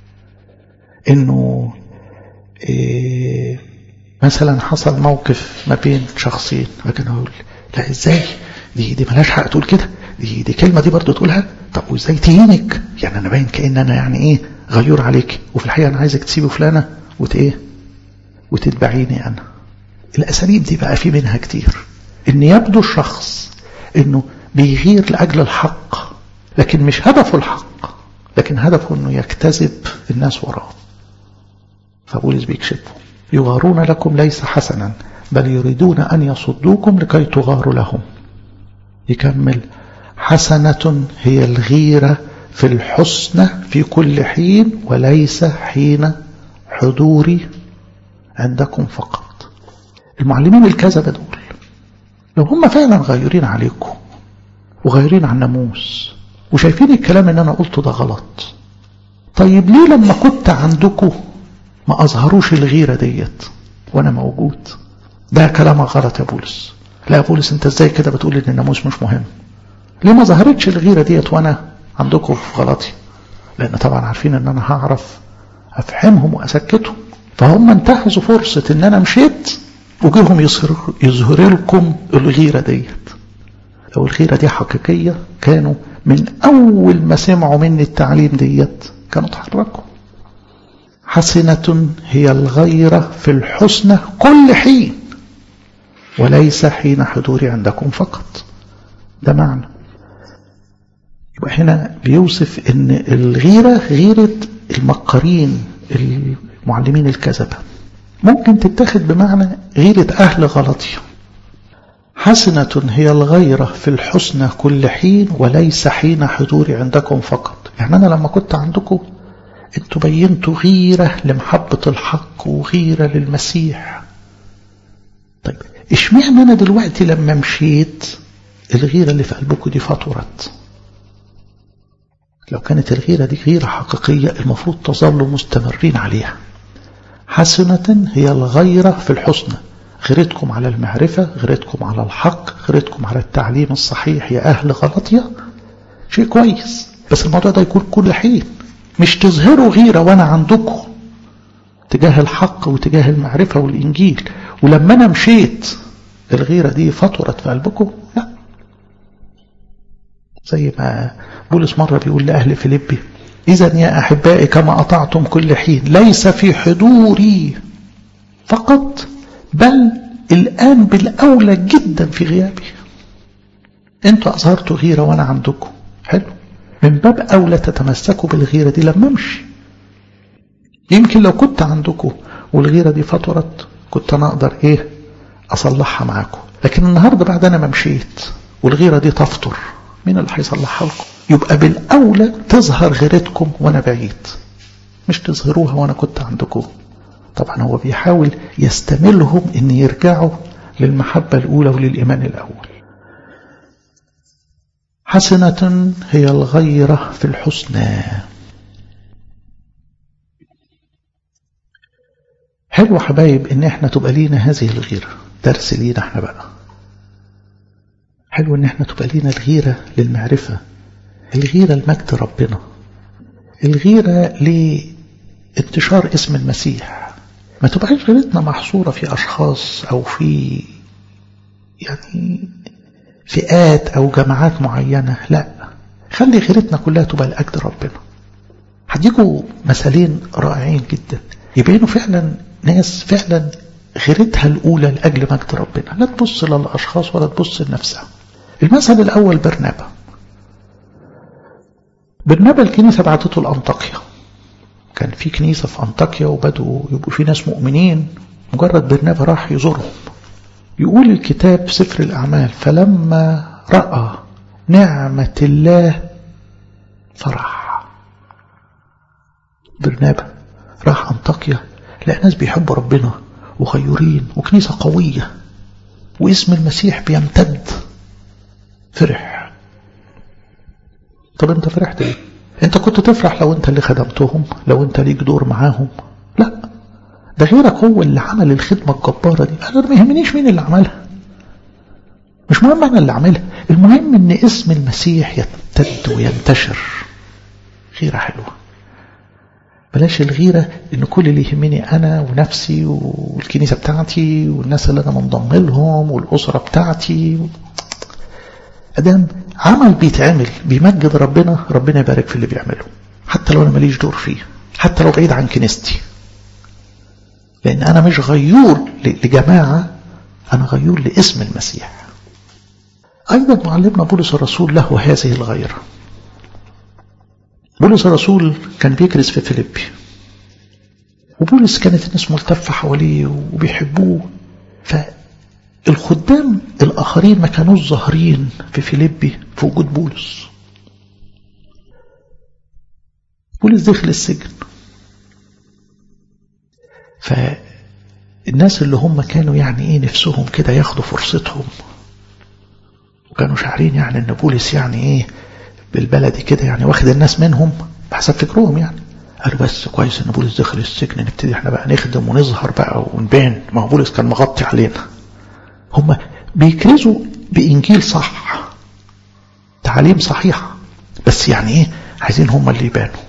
انه إيه مثلا حصل موقف ما بين شخصين لكن اقول لا ازاي دي دي ملهاش حق تقول كده دي دي كلمه دي برضه تقولها طب وازاي تهينك يعني انا باين كان انا يعني ايه غيور عليك وفي الحقيقه انا عايزك تسيبي فلانه وت ايه وتتبعيني انا الاساليب دي بقى في منها كتير ان يبدو الشخص انه بيغير لاجل الحق لكن مش هدفه الحق لكن هدفه انه يجتذب الناس وراه فبولس بيكشفه يغارون لكم ليس حسنا بل يريدون أن يصدوكم لكي تغاروا لهم يكمل حسنة هي الغيرة في الحسنى في كل حين وليس حين حضوري عندكم فقط المعلمين الكذبة دول لو هم فعلا غيرين عليكم وغيرين عن الناموس وشايفين الكلام اللي أنا قلته ده غلط طيب ليه لما كنت عندكم ما أظهروش الغيرة ديت وأنا موجود ده كلامك غلط يا بولس لا يا بولس أنت إزاي كده بتقول إن الناموس مش مهم ليه ما ظهرتش الغيرة ديت وأنا عندكم في غلطي لأن طبعا عارفين إن أنا هعرف أفهمهم وأسكتهم فهم انتهزوا فرصة إن أنا مشيت وجيهم يظهر يظهر لكم الغيرة ديت لو الغيرة دي حقيقية كانوا من أول ما سمعوا مني التعليم ديت كانوا تحركوا حسنة هي الغيرة في الحسنى كل حين وليس حين حضوري عندكم فقط ده معنى يبقى هنا بيوصف ان الغيرة غيرة المكرين المعلمين الكذبة ممكن تتخذ بمعنى غيرة أهل غلطية حسنة هي الغيرة في الحسنى كل حين وليس حين حضوري عندكم فقط يعني أنا لما كنت عندكم انتوا بينتوا غيرة لمحبة الحق وغيرة للمسيح طيب اشمعنى انا دلوقتي لما مشيت الغيرة اللي في قلبكم دي فطرت لو كانت الغيرة دي غيرة حقيقية المفروض تظلوا مستمرين عليها حسنة هي الغيرة في الحسنى غيرتكم على المعرفة غيرتكم على الحق غيرتكم على التعليم الصحيح يا أهل غلطية شيء كويس بس الموضوع ده يكون كل حين مش تظهروا غيرة وانا عندكم تجاه الحق وتجاه المعرفة والإنجيل ولما أنا مشيت الغيرة دي فطرت في قلبكم لا زي ما بولس مرة بيقول لأهل فيليبي إذا يا أحبائي كما أطعتم كل حين ليس في حضوري فقط بل الآن بالأولى جدا في غيابي انتوا أظهرتوا غيرة وأنا عندكم حلو من باب أولى تتمسكوا بالغيرة دي لما امشي يمكن لو كنت عندكم والغيرة دي فطرت كنت أنا أقدر إيه أصلحها معاكم لكن النهاردة بعد أنا ما مشيت والغيرة دي تفطر مين اللي هيصلحها لكم يبقى بالأولى تظهر غيرتكم وأنا بعيد مش تظهروها وأنا كنت عندكم طبعا هو بيحاول يستملهم ان يرجعوا للمحبة الأولى وللإيمان الأول حسنة هي الغيرة في الحسنى حلو حبايب ان احنا تبقى لينا هذه الغيرة درس لينا احنا بقى حلو ان احنا تبقى لينا الغيرة للمعرفة الغيرة لمجد ربنا الغيرة لانتشار اسم المسيح ما تبقاش غيرتنا محصورة في أشخاص أو في يعني فئات أو جماعات معينة لا خلي غيرتنا كلها تبقى لأجل ربنا هديكوا مثالين رائعين جدا يبينوا فعلا ناس فعلا غيرتها الأولى لأجل مجد ربنا لا تبص للأشخاص ولا تبص لنفسها المثل الأول برنابا برنابا الكنيسة بعتته لأنطاكيا كان في كنيسة في أنطاكيا وبدوا يبقوا في ناس مؤمنين مجرد برنابا راح يزورهم يقول الكتاب في سفر الأعمال فلما رأى نعمة الله فرح برنابة راح أنطاكيا لقى ناس بيحبوا ربنا وغيورين وكنيسة قوية واسم المسيح بيمتد فرح طب انت فرحت ليه انت كنت تفرح لو انت اللي خدمتهم لو انت ليك دور معاهم لا ده غيرك هو اللي عمل الخدمة الجبارة دي انا ما يهمنيش مين اللي عملها مش مهم انا اللي عاملها المهم ان اسم المسيح يمتد وينتشر غيرة حلوة بلاش الغيرة ان كل اللي يهمني انا ونفسي والكنيسة بتاعتي والناس اللي انا منضم لهم والاسرة بتاعتي ادام عمل بيتعمل بيمجد ربنا ربنا يبارك في اللي بيعمله حتى لو انا ماليش دور فيه حتى لو بعيد عن كنيستي لان انا مش غيور لجماعة انا غيور لاسم المسيح ايضا معلمنا بولس الرسول له هذه الغيرة بولس الرسول كان بيكرز في فيليبي وبولس كانت الناس ملتفة حواليه وبيحبوه فالخدام الآخرين ما كانوش ظاهرين في فيليبي في وجود بولس بولس دخل السجن فالناس اللي هم كانوا يعني ايه نفسهم كده ياخدوا فرصتهم وكانوا شاعرين يعني ان بولس يعني ايه بالبلدي كده يعني واخد الناس منهم بحسب فكرهم يعني قالوا بس كويس ان بولس دخل السجن نبتدي احنا بقى نخدم ونظهر بقى ونبان ما هو بولس كان مغطي علينا هم بيكرزوا بانجيل صح تعاليم صحيحه بس يعني ايه عايزين هم اللي يبانوا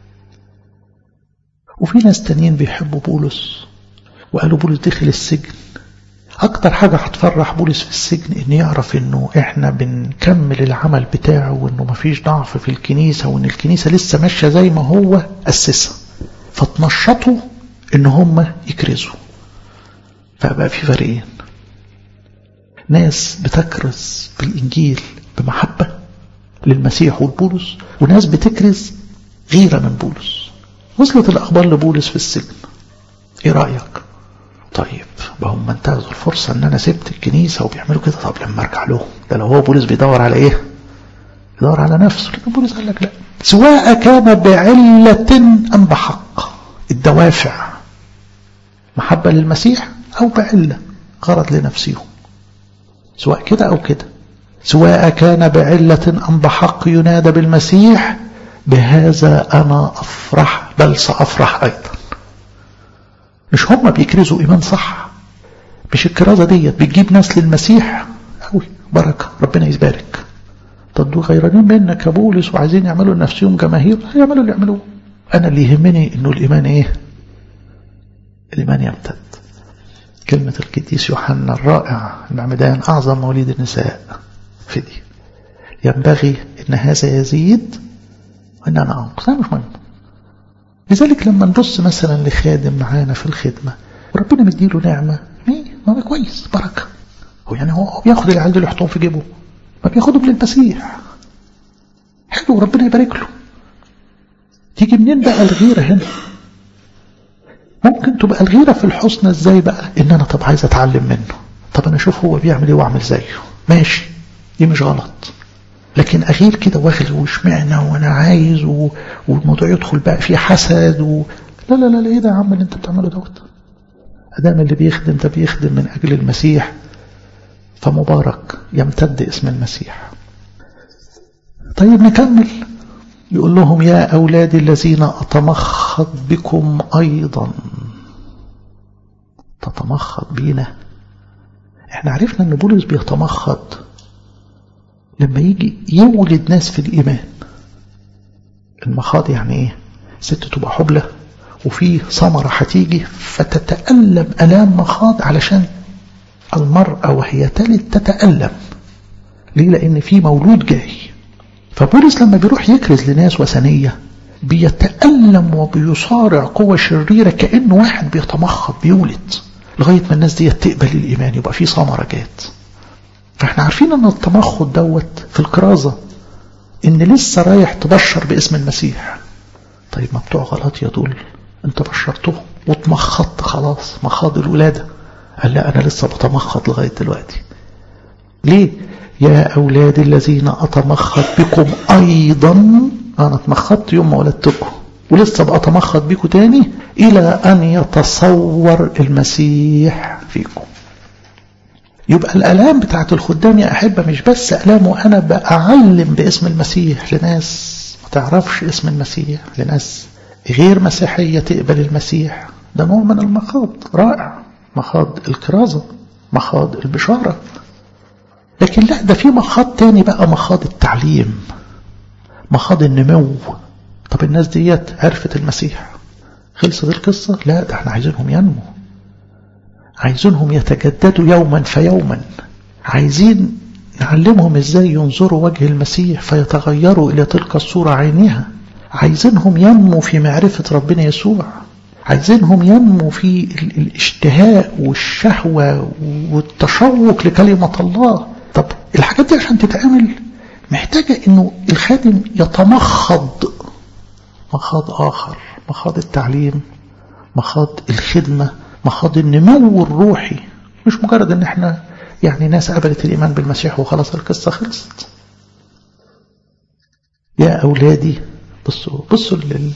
وفي ناس تانيين بيحبوا بولس وقالوا بولس دخل السجن أكتر حاجة هتفرح بولس في السجن إن يعرف إنه إحنا بنكمل العمل بتاعه وإنه مفيش ضعف في الكنيسة وإن الكنيسة لسه ماشية زي ما هو أسسها فتنشطوا إن هم يكرزوا فبقى في فريقين ناس بتكرز بالإنجيل بمحبة للمسيح والبولس وناس بتكرز غيرة من بولس وصلت الأخبار لبولس في السجن إيه رأيك؟ طيب هم انتهزوا الفرصة ان انا سبت الكنيسة وبيعملوا كده طب لما ارجع لهم ده لو هو بولس بيدور على ايه بيدور على نفسه لكن بولس قال لك لا سواء كان بعلة ام بحق الدوافع محبة للمسيح او بعلة غرض لنفسهم سواء كده او كده سواء كان بعلة ام بحق ينادى بالمسيح بهذا انا افرح بل سافرح ايضا مش هم بيكرزوا إيمان صح مش الكرازة ديت بتجيب ناس للمسيح قوي بركة ربنا يبارك طب دول غيرانين منك يا بولس وعايزين يعملوا لنفسهم جماهير يعملوا اللي يعملوه أنا اللي يهمني إنه الإيمان إيه الإيمان يمتد كلمة القديس يوحنا الرائع المعمدان أعظم مواليد النساء في دي ينبغي إن هذا يزيد وإن أنا أنقص مش مهم لذلك لما نبص مثلا لخادم معانا في الخدمة وربنا مديله نعمة ايه ما هو كويس بركة هو يعني هو بياخد العيال دول يحطهم في جيبه ما بياخدهم للمسيح حلو ربنا يبارك له تيجي منين بقى الغيرة هنا ممكن تبقى الغيرة في الحسنى ازاي بقى ان انا طب عايز اتعلم منه طب انا اشوف هو بيعمل ايه واعمل زيه ماشي دي مش غلط لكن أغير كده واخد وشمعنا وأنا عايز و... والموضوع يدخل بقى فيه حسد و... لا لا لا لا إيه ده يا عم اللي أنت بتعمله دوت أدام اللي بيخدم ده بيخدم من أجل المسيح فمبارك يمتد اسم المسيح طيب نكمل يقول لهم يا أولادي الذين أتمخض بكم أيضا تتمخض بينا احنا عرفنا ان بولس بيتمخض لما يجي يولد ناس في الإيمان المخاض يعني ايه ست تبقى حبلة وفي ثمرة هتيجي فتتألم ألام مخاض علشان المرأة وهي تلد تتألم ليه لأن في مولود جاي فبولس لما بيروح يكرز لناس وثنية بيتألم وبيصارع قوة شريرة كأنه واحد بيتمخض بيولد لغاية ما الناس دي تقبل الإيمان يبقى في ثمرة جات فاحنا عارفين ان التمخض دوت في الكرازة ان لسه رايح تبشر باسم المسيح طيب ما بتوع غلط يا دول انت بشرتهم واتمخضت خلاص مخاض الولادة قال لا انا لسه بتمخض لغاية دلوقتي ليه يا أولاد الذين أتمخض بكم أيضا انا اتمخضت يوم ما ولدتكم ولسه بقى اتمخض بيكم تاني الى ان يتصور المسيح فيكم يبقى الالام بتاعت الخدام يا احبه مش بس الام وانا بعلم باسم المسيح لناس ما تعرفش اسم المسيح لناس غير مسيحيه تقبل المسيح ده نوع من المخاض رائع مخاض الكرازه مخاض البشاره لكن لا ده في مخاض تاني بقى مخاض التعليم مخاض النمو طب الناس ديت عرفت المسيح خلصت القصة لا ده احنا عايزينهم ينمو عايزينهم يتجددوا يوما فيوما عايزين نعلمهم ازاي ينظروا وجه المسيح فيتغيروا الى تلك الصورة عينها عايزينهم ينمو في معرفة ربنا يسوع عايزينهم ينمو في الاشتهاء والشهوة والتشوق لكلمة الله طب الحاجات دي عشان تتعمل محتاجة انه الخادم يتمخض مخاض آخر مخاض التعليم مخاض الخدمة مخاض النمو الروحي مش مجرد ان احنا يعني ناس قبلت الإيمان بالمسيح وخلاص القصة خلصت يا أولادي بصوا بصوا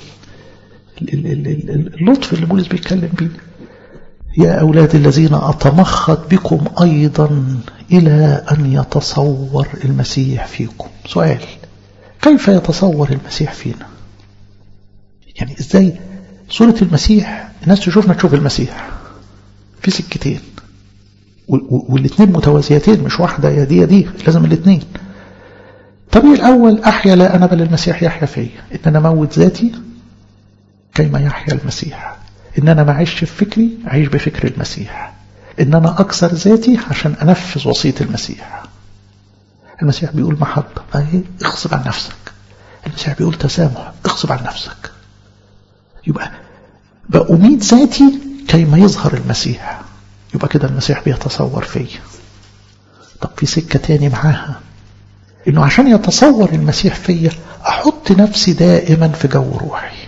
اللطف اللي بولس بيتكلم بيه يا أولاد الذين أتمخض بكم أيضا إلى أن يتصور المسيح فيكم سؤال كيف يتصور المسيح فينا يعني إزاي صورة المسيح الناس تشوفنا تشوف المسيح في سكتين والاثنين متوازيتين مش واحدة يا دي يا دي لازم الاثنين الطريق الأول أحيا لا أنا بل المسيح يحيا فيا إن أنا موت ذاتي كيما يحيا المسيح إن أنا ما أعيش في فكري أعيش بفكر المسيح إن أنا أكسر ذاتي عشان أنفذ وصية المسيح المسيح بيقول محبة أهي اغصب عن نفسك المسيح بيقول تسامح اغصب عن نفسك يبقى بأميت ذاتي كيما يظهر المسيح يبقى كده المسيح بيتصور فيا طب في سكة تاني معاها انه عشان يتصور المسيح فيا احط نفسي دائما في جو روحي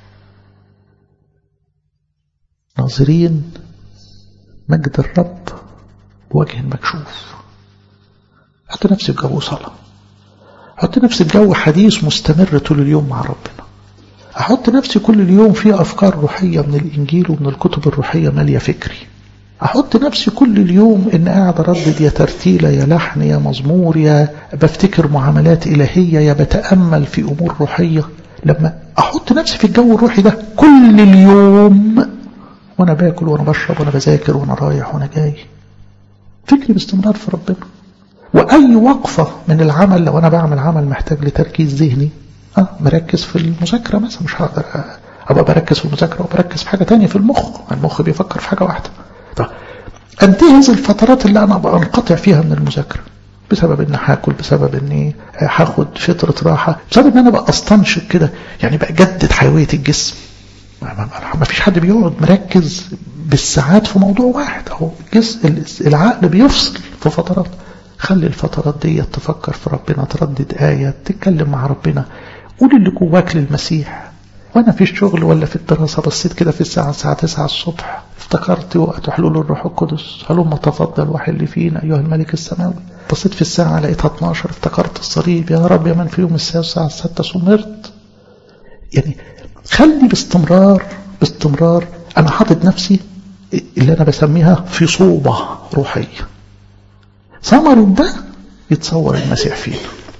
ناظرين مجد الرب بوجه مكشوف احط نفسي في جو صلاة احط نفسي في جو حديث مستمر طول اليوم مع ربنا احط نفسي كل اليوم في افكار روحية من الانجيل ومن الكتب الروحية مالية فكري احط نفسي كل اليوم ان قاعد اردد يا ترتيلة يا لحن يا مزمور يا بفتكر معاملات الهية يا بتأمل في امور روحية لما احط نفسي في الجو الروحي ده كل اليوم وانا باكل وانا بشرب وانا بذاكر وانا رايح وانا جاي فكري باستمرار في ربنا واي وقفة من العمل لو انا بعمل عمل محتاج لتركيز ذهني اه مركز في المذاكرة مثلا مش هقدر ابقى بركز في المذاكرة وبركز في حاجة تانية في المخ المخ بيفكر في حاجة واحدة طيب انتهز الفترات اللي انا ابقى انقطع فيها من المذاكرة بسبب اني هاكل بسبب اني هاخد فترة راحة بسبب ان انا بقى استنشق كده يعني بقى جدد حيوية الجسم ما فيش حد بيقعد مركز بالساعات في موضوع واحد اهو العقل بيفصل في فترات خلي الفترات دي تفكر في ربنا تردد آية تتكلم مع ربنا قول اللي جواك للمسيح وانا في الشغل ولا في الدراسة بصيت كده في الساعة الساعة 9 الصبح افتكرت وقت حلول الروح القدس هلما تفضل وحل فينا أيها الملك السماوي بصيت في الساعة لقيتها 12 افتكرت الصليب يا رب يا من في يوم الساعة الساعة 6 سمرت يعني خلي باستمرار باستمرار أنا حاطط نفسي اللي أنا بسميها في صوبة روحية ثمر ده يتصور المسيح فينا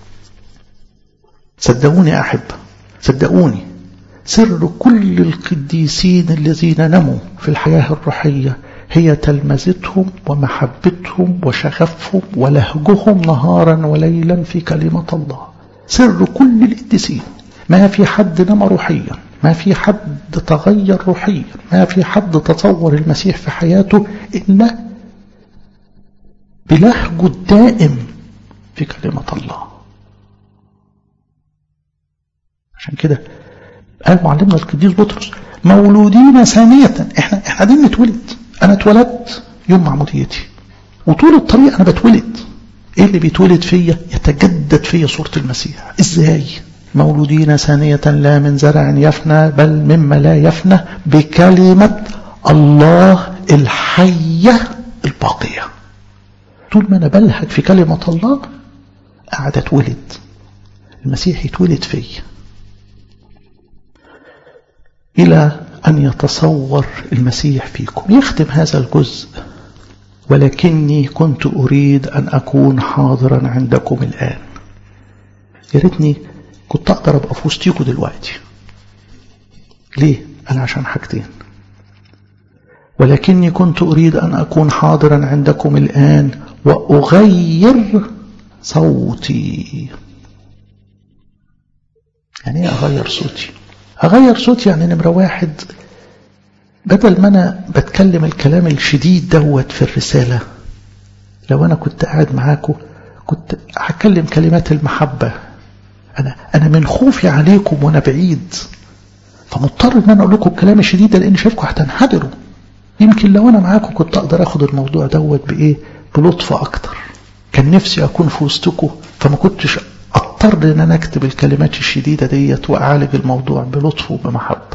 صدقوني أحب صدقوني سر كل القديسين الذين نموا في الحياة الروحية هي تلمذتهم ومحبتهم وشغفهم ولهجهم نهارا وليلا في كلمة الله سر كل القديسين ما في حد نمى روحيا ما في حد تغير روحيا ما في حد تصور المسيح في حياته إلا بلهجه الدائم في كلمة الله عشان كده قال معلمنا القديس بطرس مولودين ثانية احنا احنا قاعدين نتولد انا اتولدت يوم معموديتي وطول الطريق انا بتولد ايه اللي بيتولد فيا يتجدد فيا صورة المسيح ازاي مولودين ثانية لا من زرع يفنى بل مما لا يفنى بكلمة الله الحية الباقية طول ما انا بلهج في كلمة الله قاعد اتولد المسيح يتولد فيا إلى أن يتصور المسيح فيكم يختم هذا الجزء ولكني كنت أريد أن أكون حاضرا عندكم الآن يا ريتني كنت أقدر أبقى في وسطيكم دلوقتي ليه؟ أنا عشان حاجتين ولكني كنت أريد أن أكون حاضرا عندكم الآن وأغير صوتي يعني ايه أغير صوتي أغير صوتي يعني نمرة واحد بدل ما أنا بتكلم الكلام الشديد دوت في الرسالة لو أنا كنت قاعد معاكم كنت هتكلم كلمات المحبة أنا أنا من خوفي عليكم وأنا بعيد فمضطر إن أنا أقول لكم الكلام الشديد ده لأن شايفكم هتنحدروا يمكن لو أنا معاكم كنت أقدر أخد الموضوع دوت بإيه بلطف أكتر كان نفسي أكون في وسطكم فما كنتش اضطر ان انا اكتب الكلمات الشديده ديت واعالج الموضوع بلطف وبمحبه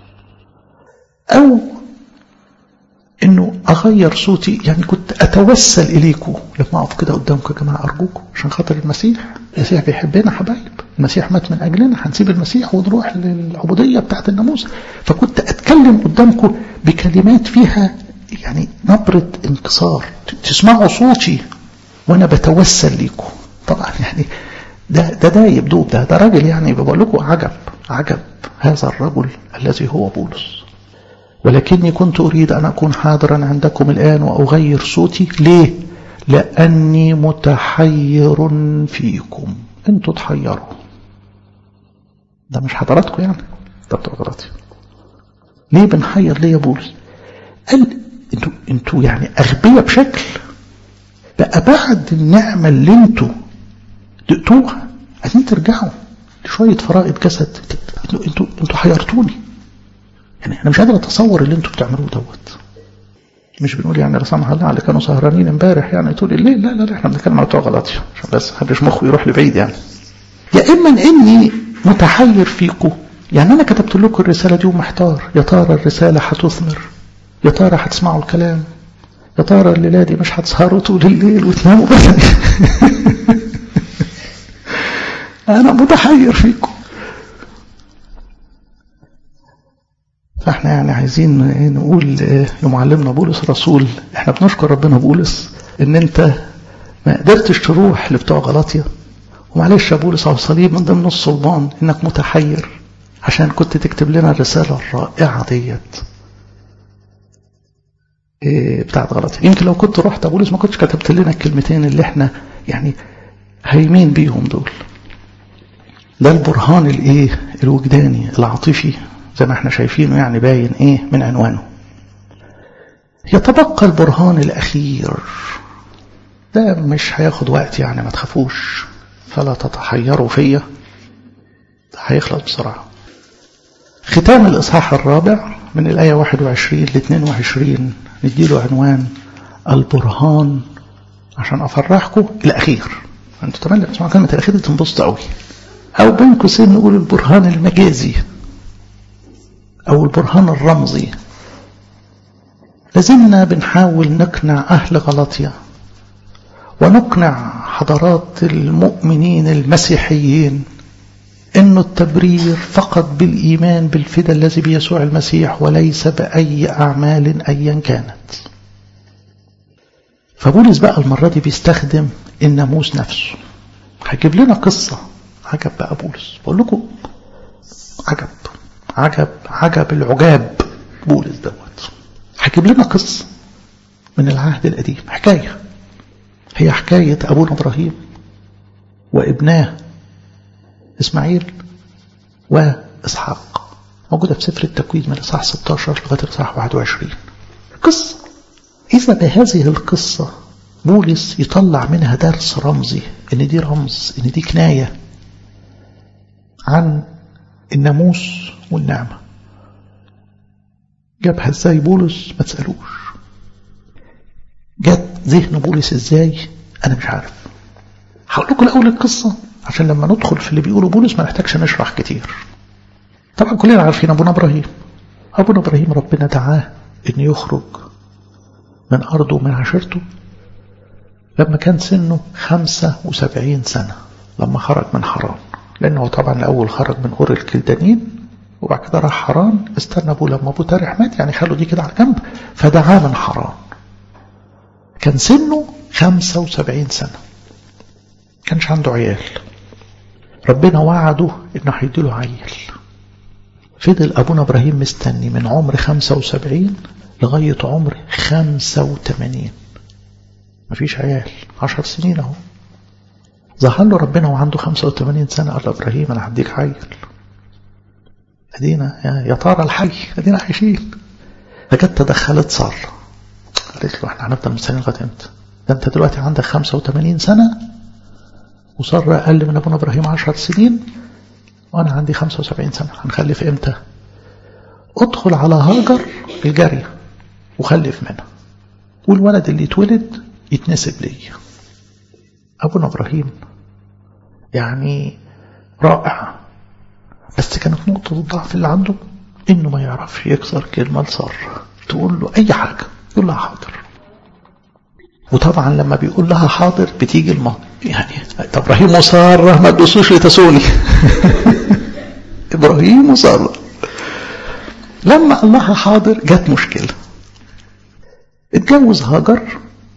او انه اغير صوتي يعني كنت اتوسل اليكم لما اقف كده قدامكم يا جماعه ارجوكم عشان خاطر المسيح المسيح بيحبنا حبايب المسيح مات من اجلنا هنسيب المسيح ونروح للعبوديه بتاعت الناموس فكنت اتكلم قدامكم بكلمات فيها يعني نبره انكسار تسمعوا صوتي وانا بتوسل ليكم طبعا يعني ده ده ده يبدو ده ده راجل يعني بقول لكم عجب عجب هذا الرجل الذي هو بولس ولكني كنت أريد أن أكون حاضرا عندكم الآن وأغير صوتي ليه؟ لأني متحير فيكم أنتوا تحيروا ده مش حضراتكم يعني ده بتوع غلطي ليه بنحير ليه يا بولس؟ قال انتوا انتوا يعني أغبياء بشكل بقى بعد النعمة اللي انتوا دقتوها عايزين ترجعوا لشوية فرائض جسد انتوا انتوا انتوا حيرتوني يعني انا مش قادر اتصور اللي انتوا بتعملوه دوت مش بنقول يعني لا سمح الله اللي كانوا سهرانين امبارح يعني طول الليل لا لا لا احنا بنتكلم على بتوع غلطية عشان بس محدش مخه يروح لبعيد يعني يا اما اني متحير فيكم يعني انا كتبت لكم الرسالة دي ومحتار يا ترى الرسالة هتثمر يا ترى هتسمعوا الكلام يا ترى الليلة دي مش هتسهروا طول الليل وتناموا بس أنا متحير فيكم فاحنا يعني عايزين نقول لمعلمنا بولس رسول احنا بنشكر ربنا بولس ان انت ما قدرتش تروح لبتوع غلاطيا ومعلش يا بولس على الصليب من ضمن الصلبان انك متحير عشان كنت تكتب لنا الرسالة الرائعة ديت إيه بتاعت غلطيا يمكن لو كنت رحت بولس ما كنتش كتبت لنا الكلمتين اللي احنا يعني هايمين بيهم دول ده البرهان الايه الوجداني العاطفي زي ما احنا شايفينه يعني باين ايه من عنوانه يتبقى البرهان الاخير ده مش هياخد وقت يعني ما تخافوش فلا تتحيروا فيا هيخلص بسرعة ختام الإصحاح الرابع من الآية 21 ل 22 نديله عنوان البرهان عشان أفرحكم الأخير أنتوا تمام تسمعوا كلمة الأخير دي تنبسطوا قوي أو بين قوسين نقول البرهان المجازي أو البرهان الرمزي لازلنا بنحاول نقنع أهل غلطية ونقنع حضرات المؤمنين المسيحيين أن التبرير فقط بالإيمان بالفدى الذي بيسوع المسيح وليس بأي أعمال أيا كانت فبولس بقى المرة دي بيستخدم الناموس نفسه هجيب لنا قصة عجب بقى بولس بقول لكم عجب عجب عجب العجاب بولس دوت هجيب لنا قصة من العهد القديم حكاية هي حكاية أبونا إبراهيم وابناه إسماعيل وإسحاق موجودة في سفر التكوين من الإصحاح 16 لغاية الإصحاح 21 قصة إذا بهذه القصة بولس يطلع منها درس رمزي إن دي رمز إن دي كناية عن الناموس والنعمة جابها ازاي بولس ما تسألوش جت ذهن بولس ازاي انا مش عارف هقول لكم الاول القصة عشان لما ندخل في اللي بيقوله بولس ما نحتاجش نشرح كتير طبعا كلنا عارفين ابونا ابراهيم ابونا ابراهيم ربنا دعاه ان يخرج من ارضه ومن عشيرته لما كان سنه خمسة وسبعين سنة لما خرج من حران لأنه طبعا الأول خرج من أور الكلدانيين وبعد كده راح حران استنى ابوه لما ابوه تارح مات يعني خلوا دي كده على جنب فدعاه من حران كان سنه 75 سنة كانش عنده عيال ربنا وعده انه هيديله عيل فضل ابونا ابراهيم مستني من عمر 75 لغاية عمر 85 مفيش عيال 10 سنين اهو ظهر له ربنا وعنده 85 سنة قال له ابراهيم انا هديك عيل ادينا يا ترى الحي ادينا عايشين فجت تدخلت ساره قالت له احنا هنفضل مستنيين لغايه امتى؟ ده انت دلوقتي عندك 85 سنه وساره اقل من ابونا ابراهيم 10 سنين وانا عندي 75 سنه هنخلف امتى؟ ادخل على هاجر الجاريه وخلف منها والولد اللي يتولد يتنسب لي ابونا ابراهيم يعني رائع بس كانت نقطة الضعف اللي عنده انه ما يعرفش يكسر كلمة لسارة تقول له اي حاجة يقول لها حاضر وطبعا لما بيقول لها حاضر بتيجي الم يعني ابراهيم وسارة ما تدوسوش لتسوني ابراهيم وسارة لما قال لها حاضر جت مشكلة اتجوز هاجر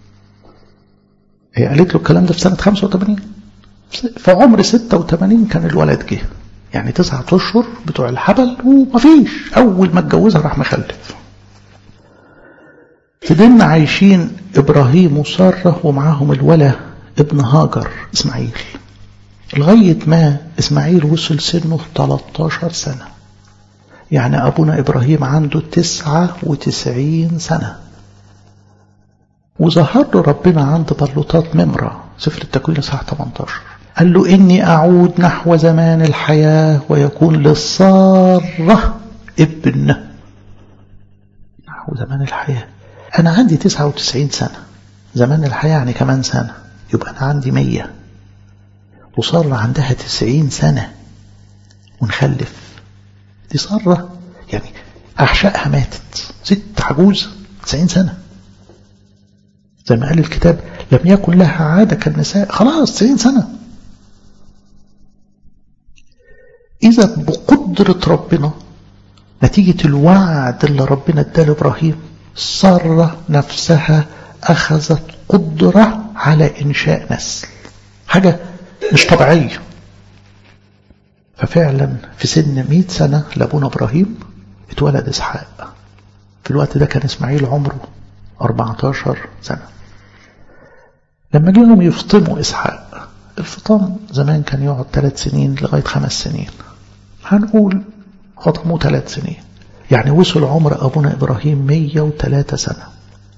هي قالت له الكلام ده في سنة 85 في عمر 86 كان الولد جه يعني تسعة أشهر بتوع الحبل ومفيش أول ما اتجوزها راح مخلف فضلنا عايشين إبراهيم وسارة ومعاهم الولا ابن هاجر إسماعيل لغاية ما إسماعيل وصل سنه 13 سنة يعني أبونا إبراهيم عنده 99 سنة وظهر له ربنا عند بلوطات ممرة سفر التكوين صح 18 قال له إني أعود نحو زمان الحياة ويكون للصارة ابن نحو زمان الحياة أنا عندي 99 سنة زمان الحياة يعني كمان سنة يبقى أنا عندي 100 وصار عندها 90 سنة ونخلف دي صارة يعني أحشائها ماتت ست عجوز 90 سنة زي ما قال الكتاب لم يكن لها عادة كالنساء خلاص 90 سنة إذا بقدرة ربنا نتيجة الوعد اللي ربنا اداه لإبراهيم سارة نفسها أخذت قدرة على إنشاء نسل حاجة مش طبيعية ففعلا في سن 100 سنة لأبونا إبراهيم اتولد إسحاق في الوقت ده كان إسماعيل عمره 14 سنة لما جيهم يفطموا إسحاق الفطام زمان كان يقعد ثلاث سنين لغاية خمس سنين هنقول فطموا ثلاث سنين يعني وصل عمر أبونا إبراهيم 103 سنة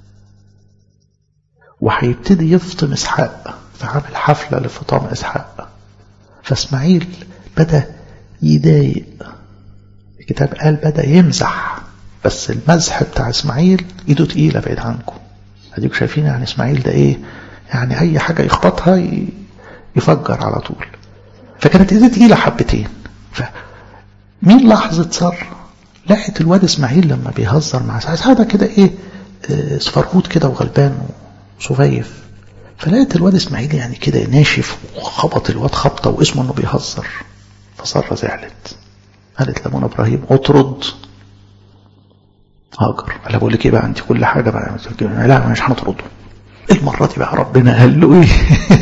وهيبتدي يفطم إسحاق فعمل حفلة لفطام إسحاق فإسماعيل بدأ يضايق الكتاب قال بدأ يمزح بس المزح بتاع إسماعيل إيده تقيلة بعيد عنكم هديك شايفين يعني إسماعيل ده إيه يعني أي حاجة يخبطها يفجر على طول فكانت إيده تقيلة حبتين فمين لحظة صار لقت الواد إسماعيل لما بيهزر مع سعيد هذا كده إيه صفرهوت كده وغلبان وصفيف فلقيت الواد إسماعيل يعني كده ناشف وخبط الواد خبطة واسمه إنه بيهزر فسارة زعلت قالت لمون إبراهيم اطرد هاجر قال بقول لك ايه بقى انت كل حاجه بقى لا مش هنطرده المره دي بقى ربنا قال له ايه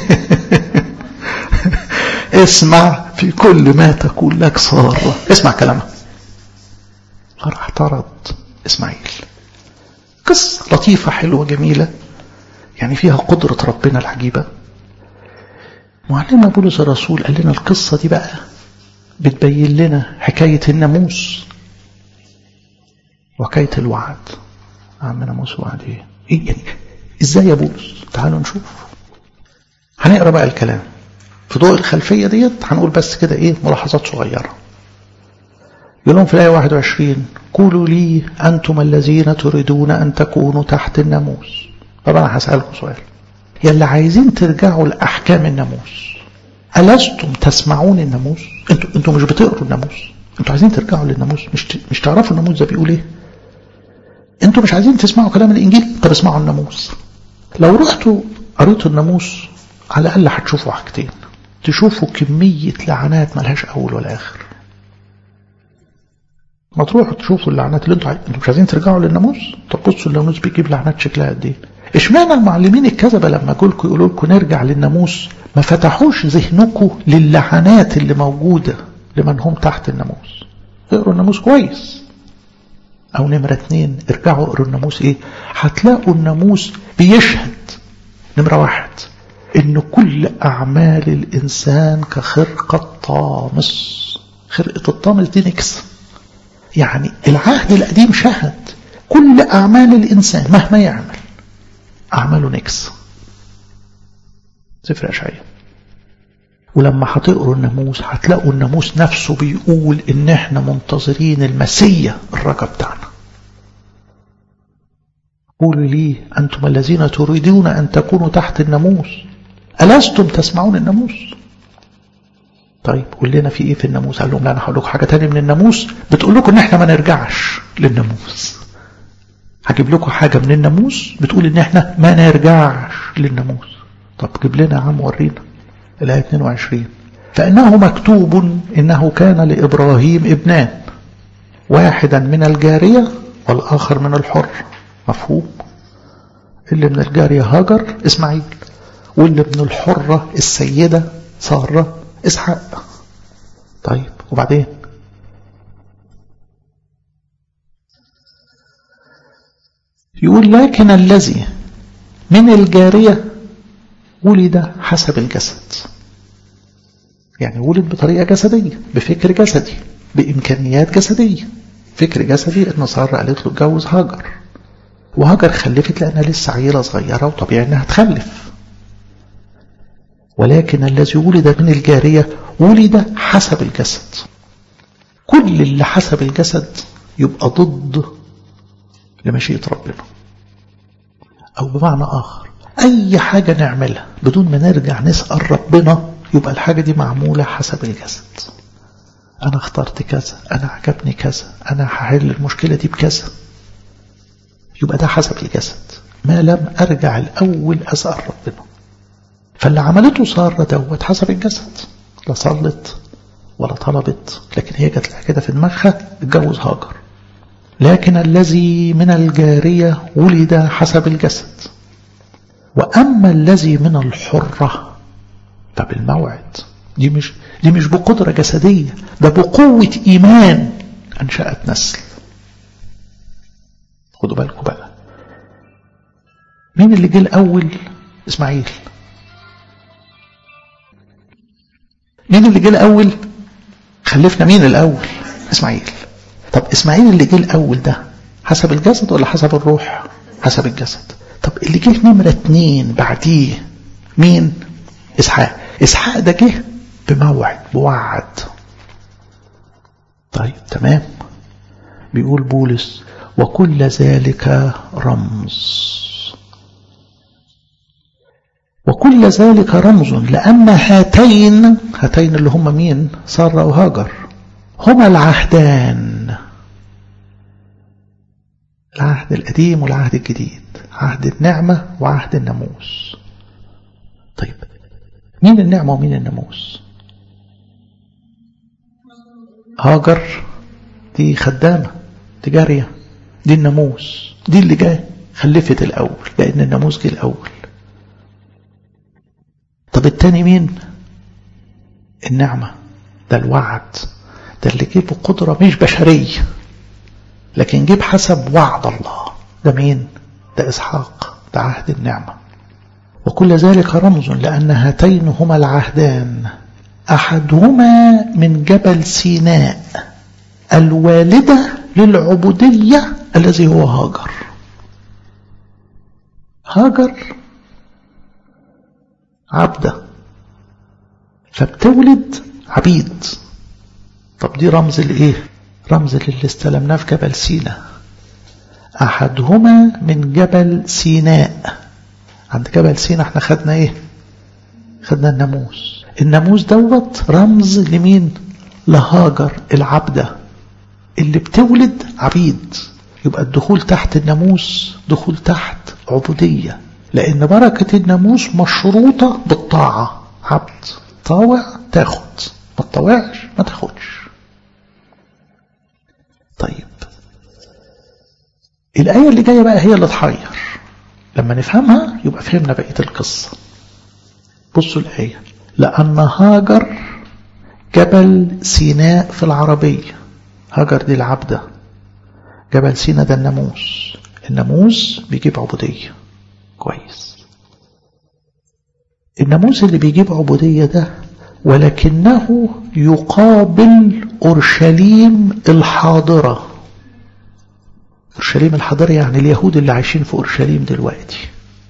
اسمع في كل ما تقول لك ساره اسمع كلامها فراح طرد اسماعيل قصه لطيفه حلوه جميله يعني فيها قدره ربنا العجيبه معلمنا بولس الرسول قال لنا القصه دي بقى بتبين لنا حكايه الناموس وحكاية الوعد عمنا موسى وعد ايه؟ ايه يعني ازاي يا بولس؟ تعالوا نشوف هنقرا بقى الكلام في ضوء الخلفية ديت هنقول بس كده ايه ملاحظات صغيرة يقول لهم في الآية 21 قولوا لي أنتم الذين تريدون أن تكونوا تحت الناموس طبعا أنا هسألكم سؤال يا اللي عايزين ترجعوا لأحكام الناموس ألستم تسمعون الناموس؟ انتوا انتوا مش بتقروا الناموس انتوا عايزين ترجعوا للناموس مش مش تعرفوا الناموس ده بيقول ايه انتوا مش عايزين تسمعوا كلام الانجيل طب اسمعوا الناموس لو رحتوا قريتوا الناموس على الاقل هتشوفوا حاجتين تشوفوا كمية لعنات ملهاش اول ولا اخر ما تروحوا تشوفوا اللعنات اللي انتوا انتوا مش عايزين ترجعوا للناموس طب بصوا الناموس بيجيب لعنات شكلها قد ايه اشمعنى المعلمين الكذبه لما جولكم يقولوا لكم نرجع للناموس ما فتحوش ذهنكم للعنات اللي موجوده لمن هم تحت الناموس اقروا الناموس كويس او نمرة اتنين ارجعوا اقروا الناموس ايه هتلاقوا الناموس بيشهد نمرة واحد ان كل اعمال الانسان كخرقة طامس خرقة الطامس دي نكس يعني العهد القديم شهد كل اعمال الانسان مهما يعمل اعماله نكس سفر اشعياء ولما هتقروا الناموس هتلاقوا الناموس نفسه بيقول ان احنا منتظرين المسيا الرجا بتاعنا قولوا لي انتم الذين تريدون ان تكونوا تحت الناموس ألستم تسمعون الناموس طيب قول لنا في ايه في الناموس قال لهم لا انا هقول لكم حاجه تانية من الناموس بتقول لكم ان احنا ما نرجعش للناموس هجيب لكم حاجه من الناموس بتقول ان احنا ما نرجعش للناموس طب جيب لنا يا عم ورينا الآية 22 فإنه مكتوب إنه كان لإبراهيم ابنان واحدا من الجارية والآخر من الحر مفهوم اللي من الجارية هاجر إسماعيل واللي من الحرة السيدة سارة إسحاق طيب وبعدين يقول لكن الذي من الجارية ولد حسب الجسد يعني ولد بطريقة جسدية بفكر جسدي بإمكانيات جسدية فكر جسدي إن سارة قالت له اتجوز هاجر وهاجر خلفت لأنها لسه عيلة صغيرة وطبيعي إنها تخلف ولكن الذي ولد من الجارية ولد حسب الجسد كل اللي حسب الجسد يبقى ضد لمشيئة ربنا أو بمعنى آخر أي حاجة نعملها بدون ما نرجع نسأل ربنا يبقى الحاجة دي معمولة حسب الجسد أنا اخترت كذا أنا عجبني كذا أنا هحل المشكلة دي بكذا يبقى ده حسب الجسد ما لم أرجع الأول أسأل ربنا فاللي عملته سارة دوت حسب الجسد لا صلت ولا طلبت لكن هي جات لها كده في دماغها اتجوز هاجر لكن الذي من الجارية ولد حسب الجسد وأما الذي من الحرة فبالموعد دي مش دي مش بقدرة جسدية ده بقوة إيمان أنشأت نسل خدوا بالكم بقى مين اللي جه الأول إسماعيل مين اللي جه الأول خلفنا مين الأول إسماعيل طب إسماعيل اللي جه الأول ده حسب الجسد ولا حسب الروح حسب الجسد طب اللي جه نمرة اتنين بعديه مين إسحاق إسحاق ده جه بموعد بوعد طيب تمام بيقول بولس وكل ذلك رمز وكل ذلك رمز لأن هاتين هاتين اللي هم مين سارة وهاجر هما العهدان العهد القديم والعهد الجديد عهد النعمة وعهد الناموس طيب مين النعمة ومين الناموس هاجر دي خدامة دي جارية دي الناموس دي اللي جاي خلفت الأول لأن الناموس جه الأول طب التاني مين النعمة ده الوعد ده اللي جه بقدرة مش بشرية لكن جه بحسب وعد الله ده مين ده إسحاق ده عهد النعمة وكل ذلك رمز لأن هاتين هما العهدان أحدهما من جبل سيناء الوالدة للعبودية الذي هو هاجر هاجر عبدة فبتولد عبيد طب دي رمز لإيه رمز للي استلمناه في جبل سيناء أحدهما من جبل سيناء عند جبل سيناء احنا خدنا ايه خدنا الناموس الناموس دوت رمز لمين لهاجر العبدة اللي بتولد عبيد يبقى الدخول تحت الناموس دخول تحت عبودية لأن بركة الناموس مشروطة بالطاعة عبد طاوع تاخد ما تطوعش ما تاخدش طيب الآية اللي جاية بقى هي اللي تحير لما نفهمها يبقى فهمنا بقية القصة بصوا الآية لأن هاجر جبل سيناء في العربية هاجر دي العبدة جبل سيناء ده الناموس الناموس بيجيب عبودية كويس الناموس اللي بيجيب عبودية ده ولكنه يقابل أورشليم الحاضرة أورشليم الحاضرة يعني اليهود اللي عايشين في أورشليم دلوقتي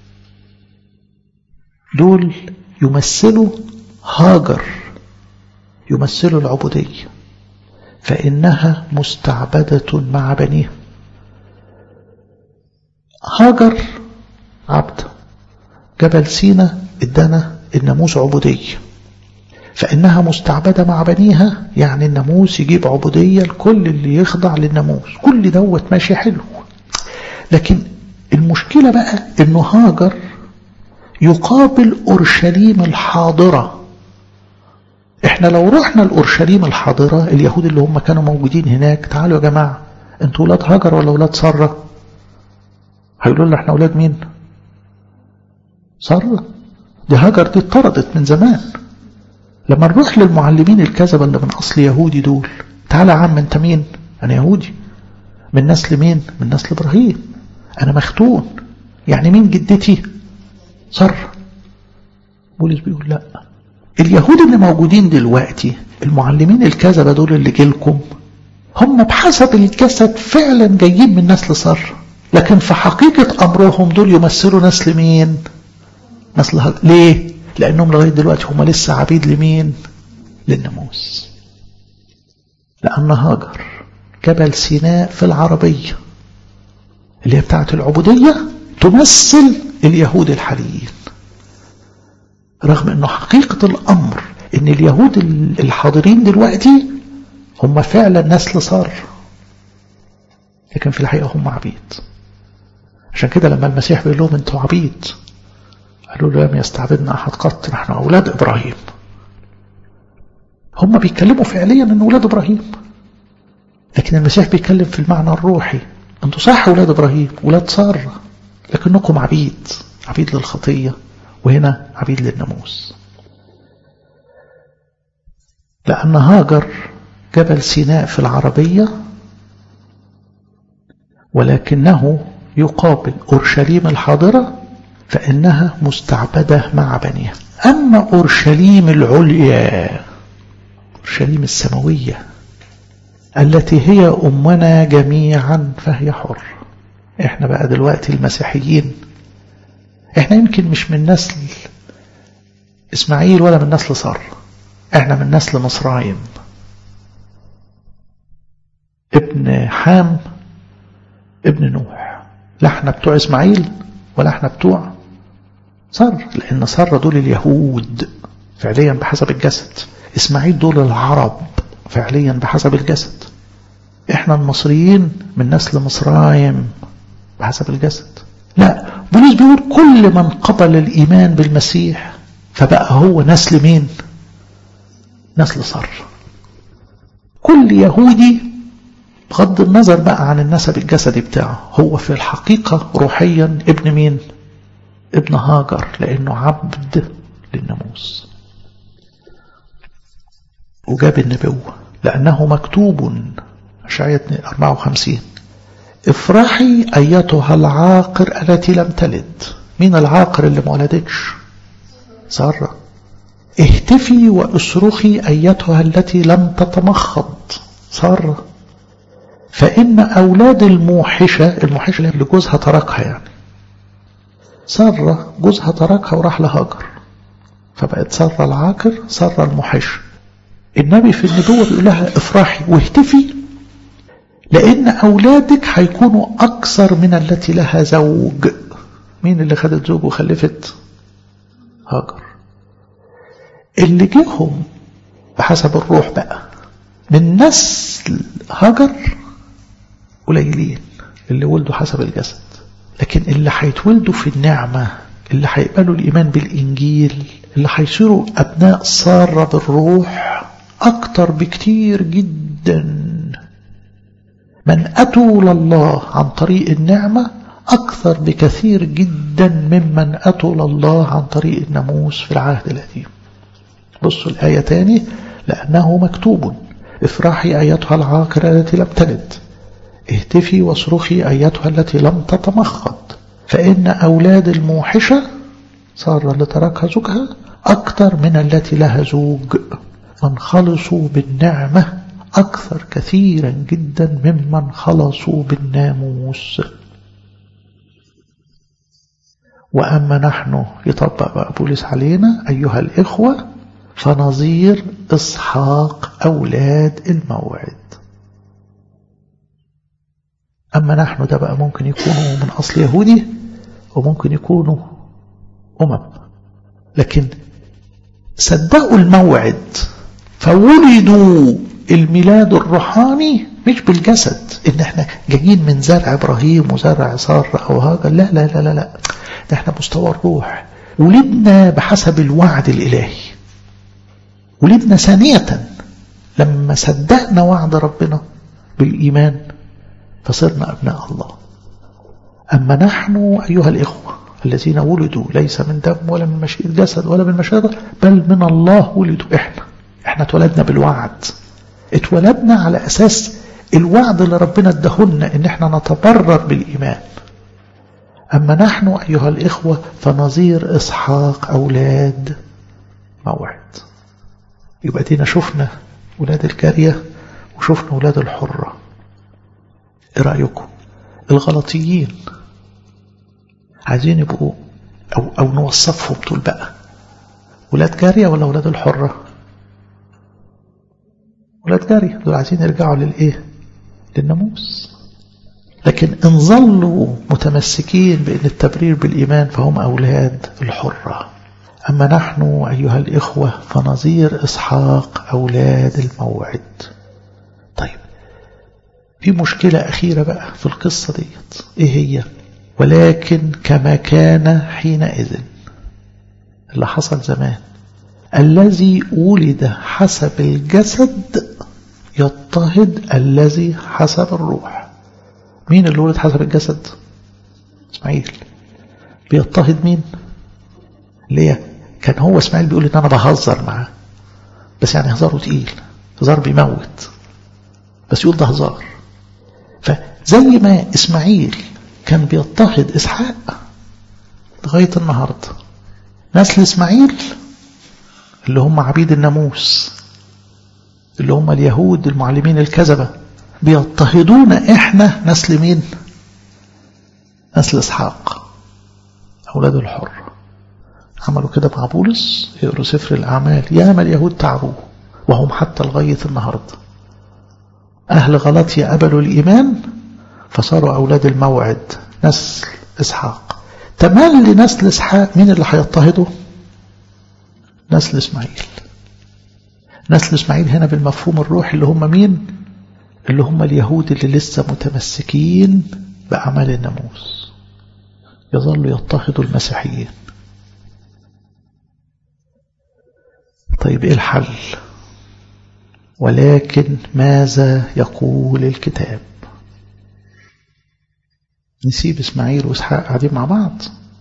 دول يمثلوا هاجر يمثلوا العبودية فإنها مستعبدة مع بنيها هاجر عبد جبل سينا ادانا الناموس عبودية فإنها مستعبدة مع بنيها يعني الناموس يجيب عبودية لكل اللي يخضع للناموس كل دوت ماشي حلو لكن المشكلة بقى انه هاجر يقابل أورشليم الحاضرة احنا لو رحنا لأورشليم الحاضرة اليهود اللي هم كانوا موجودين هناك تعالوا يا جماعة انتوا ولاد هاجر ولا ولاد سارة هيقولوا لنا احنا ولاد مين سارة دي هاجر دي اتطردت من زمان لما نروح للمعلمين الكذبة اللي من أصل يهودي دول تعالى يا عم انت مين أنا يهودي من نسل مين من نسل إبراهيم أنا مختون يعني مين جدتي سارة بولس بيقول لا اليهود اللي موجودين دلوقتي المعلمين الكذبة دول اللي جيلكم هم بحسب الجسد فعلا جايين من نسل سارة لكن في حقيقة أمرهم دول يمثلوا نسل مين نسل هاجر ليه لأنهم لغاية دلوقتي هم لسه عبيد لمين للناموس لأن هاجر جبل سيناء في العربية اللي هي بتاعت العبودية تمثل اليهود الحاليين رغم أنه حقيقة الأمر أن اليهود الحاضرين دلوقتي هم فعلا نسل صار لكن في الحقيقة هم عبيد عشان كده لما المسيح بيقول لهم انتوا عبيد قالوا له لم يستعبدنا أحد قط نحن أولاد إبراهيم هم بيتكلموا فعليا أن أولاد إبراهيم لكن المسيح بيتكلم في المعنى الروحي أنتوا صح أولاد إبراهيم أولاد سارة لكنكم عبيد عبيد للخطية وهنا عبيد للناموس لأن هاجر جبل سيناء في العربية ولكنه يقابل أورشليم الحاضرة فإنها مستعبدة مع بنيها أما أورشليم العليا أورشليم السماوية التي هي أمنا جميعا فهي حر احنا بقى دلوقتي المسيحيين احنا يمكن مش من نسل اسماعيل ولا من نسل صار احنا من نسل مصرايم ابن حام ابن نوح لا احنا بتوع اسماعيل ولا احنا بتوع صار لان صار دول اليهود فعليا بحسب الجسد اسماعيل دول العرب فعليا بحسب الجسد احنا المصريين من نسل مصرايم بحسب الجسد لا بولس بيقول كل من قبل الإيمان بالمسيح فبقى هو نسل مين نسل صر كل يهودي بغض النظر بقى عن النسب الجسدي بتاعه هو في الحقيقة روحيا ابن مين ابن هاجر لأنه عبد للناموس وجاب النبوة لأنه مكتوب أشعية 54 افرحي أيتها العاقر التي لم تلد مين العاقر اللي ما ولدتش سارة اهتفي واصرخي أيتها التي لم تتمخض سارة فإن أولاد الموحشة الموحشة اللي جوزها تركها يعني سارة جوزها تركها وراح لهاجر فبقت سارة العاقر سارة الموحشة النبي في النبوة بيقول لها افرحي واهتفي لأن أولادك هيكونوا أكثر من التي لها زوج مين اللي خدت زوج وخلفت هاجر اللي جيهم بحسب الروح بقى من نسل هاجر قليلين اللي ولدوا حسب الجسد لكن اللي هيتولدوا في النعمة اللي هيقبلوا الإيمان بالإنجيل اللي هيصيروا أبناء سارة بالروح أكتر بكتير جدا من أتوا لله عن طريق النعمة أكثر بكثير جدا ممن أتوا لله عن طريق الناموس في العهد القديم بصوا الآية تاني لأنه مكتوب افرحي أيتها العاقرة التي لم تلد اهتفي واصرخي أيتها التي لم تتمخض فإن أولاد الموحشة صار اللي تركها زوجها أكثر من التي لها زوج من خلصوا بالنعمة أكثر كثيرا جدا ممن خلصوا بالناموس وأما نحن يطبق بقى بولس علينا أيها الإخوة فنظير إسحاق أولاد الموعد أما نحن ده بقى ممكن يكونوا من أصل يهودي وممكن يكونوا أمم لكن صدقوا الموعد فولدوا الميلاد الروحاني مش بالجسد ان احنا جايين من زرع ابراهيم وزرع ساره او هاجر لا لا لا لا لا ده احنا مستوى الروح ولدنا بحسب الوعد الالهي ولدنا ثانية لما صدقنا وعد ربنا بالإيمان فصرنا أبناء الله أما نحن أيها الإخوة الذين ولدوا ليس من دم ولا من مشيئة جسد ولا من مشيئة بل من الله ولدوا إحنا إحنا اتولدنا بالوعد اتولدنا على أساس الوعد اللي ربنا ادهلنا إن إحنا نتبرر بالإيمان أما نحن أيها الإخوة فنظير إسحاق أولاد موعد يبقى دينا شفنا ولاد الجارية وشفنا ولاد الحرة ايه رأيكم الغلطيين عايزين يبقوا أو, أو نوصفهم طول بقى ولاد جارية ولا ولاد الحرة ولاد جارية دول عايزين يرجعوا للإيه للناموس لكن إن ظلوا متمسكين بأن التبرير بالإيمان فهم أولاد الحرة أما نحن أيها الإخوة فنظير إسحاق أولاد الموعد طيب في مشكلة أخيرة بقى في القصة ديت إيه هي ولكن كما كان حينئذ اللي حصل زمان الذي ولد حسب الجسد يضطهد الذي حسب الروح مين اللي ولد حسب الجسد اسماعيل بيضطهد مين ليه كان هو اسماعيل بيقول ان انا بهزر معاه بس يعني هزاره تقيل هزار بيموت بس يقول ده هزار فزي ما اسماعيل كان بيضطهد اسحاق لغايه النهارده نسل اسماعيل اللي هم عبيد الناموس اللي هم اليهود المعلمين الكذبه بيضطهدونا احنا نسل مين نسل اسحاق اولاد الحر عملوا كده مع بولس يقروا سفر الأعمال ياما اليهود تعبوا وهم حتى لغاية النهاردة أهل غلطية قبلوا الإيمان فصاروا أولاد الموعد نسل إسحاق تملي نسل إسحاق مين اللي هيضطهده نسل إسماعيل نسل إسماعيل هنا بالمفهوم الروحي اللي هم مين اللي هم اليهود اللي لسه متمسكين بأعمال الناموس يظلوا يضطهدوا المسيحيين طيب ايه الحل ولكن ماذا يقول الكتاب نسيب اسماعيل واسحاق قاعدين مع بعض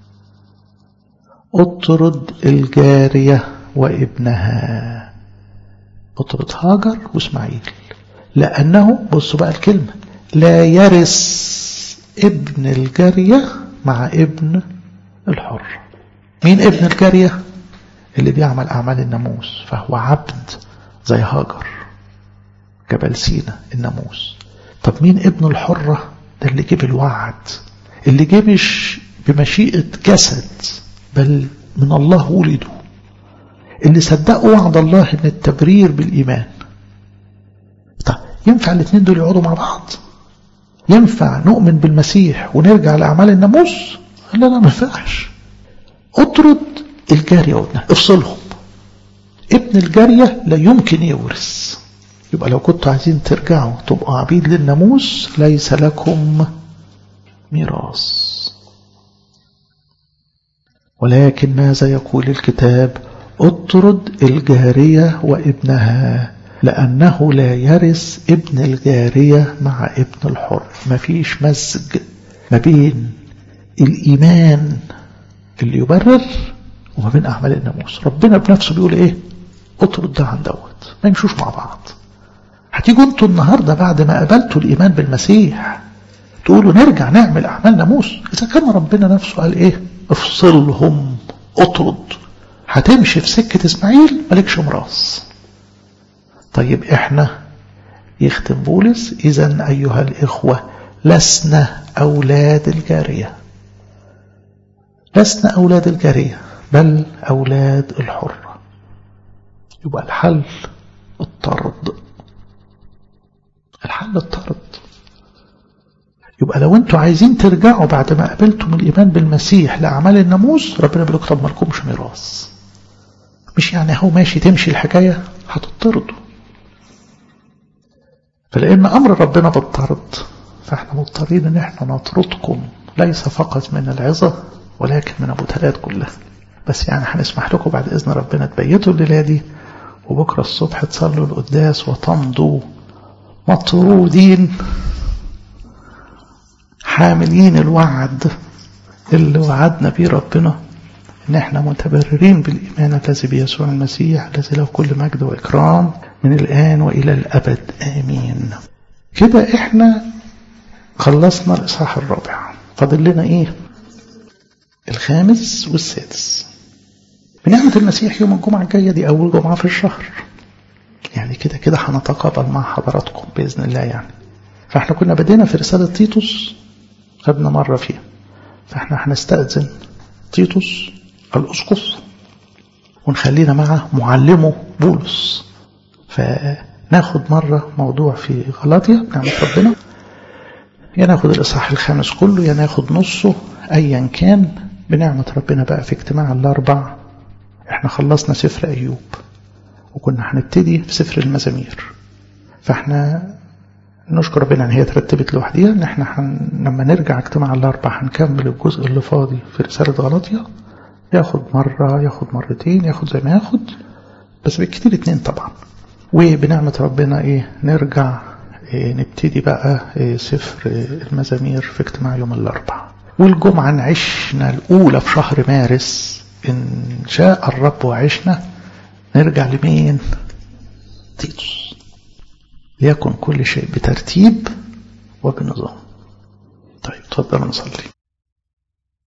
اطرد الجارية وابنها اطرد هاجر واسماعيل لأنه بصوا بقى الكلمة لا يرث ابن الجارية مع ابن الحر مين ابن الجارية اللي بيعمل أعمال الناموس فهو عبد زي هاجر جبل سينا الناموس طب مين ابن الحرة ده اللي جه بالوعد اللي جه مش بمشيئة جسد بل من الله ولدوا اللي صدقوا وعد الله ان التبرير بالإيمان طب ينفع الاثنين دول يقعدوا مع بعض ينفع نؤمن بالمسيح ونرجع لأعمال الناموس لا لا ما ينفعش اطرد الجارية وابنها افصلهم ابن الجارية لا يمكن يورث يبقى لو كنتوا عايزين ترجعوا تبقوا عبيد للناموس ليس لكم ميراث ولكن ماذا يقول الكتاب اطرد الجارية وابنها لأنه لا يرث ابن الجارية مع ابن الحر مفيش مزج ما بين الإيمان اللي يبرر وما بين أعمال الناموس ربنا بنفسه بيقول إيه اطرد ده عن دوت ما يمشوش مع بعض هتيجوا انتوا النهارده بعد ما قبلتوا الإيمان بالمسيح تقولوا نرجع نعمل أعمال ناموس إذا كان ربنا نفسه قال إيه افصلهم اطرد هتمشي في سكة إسماعيل مالكش مراس طيب إحنا يختم بولس إذا أيها الإخوة لسنا أولاد الجارية لسنا أولاد الجارية بل أولاد الحرة يبقى الحل الطرد الحل الطرد يبقى لو انتوا عايزين ترجعوا بعد ما قبلتم الإيمان بالمسيح لأعمال الناموس ربنا بيقول لكم طب ما لكمش ميراث مش يعني هو ماشي تمشي الحكاية هتطردوا فلأن أمر ربنا بالطرد فاحنا مضطرين ان احنا نطردكم ليس فقط من العظة ولكن من أبو تلات كلها بس يعني هنسمح لكم بعد إذن ربنا تبيتوا الليلة دي وبكرة الصبح تصلوا القداس وتمضوا مطرودين حاملين الوعد اللي وعدنا بيه ربنا ان احنا متبررين بالايمان الذي بيسوع المسيح الذي له كل مجد واكرام من الان والى الابد امين كده احنا خلصنا الاصحاح الرابع فاضل لنا ايه الخامس والسادس بنعمة المسيح يوم الجمعة الجاية دي أول جمعة في الشهر يعني كده كده هنتقابل مع حضراتكم بإذن الله يعني فاحنا كنا بدينا في رسالة تيتوس خدنا مرة فيها فاحنا هنستأذن تيتوس الأسقف ونخلينا مع معلمه بولس فناخد مرة موضوع في غلاطيا نعمة ربنا يا ناخد الإصحاح الخامس كله يا ناخد نصه أيا كان بنعمة ربنا بقى في اجتماع الأربع احنا خلصنا سفر أيوب وكنا هنبتدي في سفر المزامير فاحنا نشكر ربنا ان هي ترتبت لوحديها ان احنا حن... لما نرجع اجتماع الاربع هنكمل الجزء اللي فاضي في رسالة غلطية ياخد مرة ياخد مرتين ياخد زي ما ياخد بس بالكتير اتنين طبعا وبنعمة ربنا ايه نرجع إيه نبتدي بقى إيه سفر المزامير في اجتماع يوم الاربع والجمعة نعشنا الأولى في شهر مارس إن شاء الرب وعشنا نرجع لمين تيتوس ليكن كل شيء بترتيب وبنظام طيب تفضل نصلي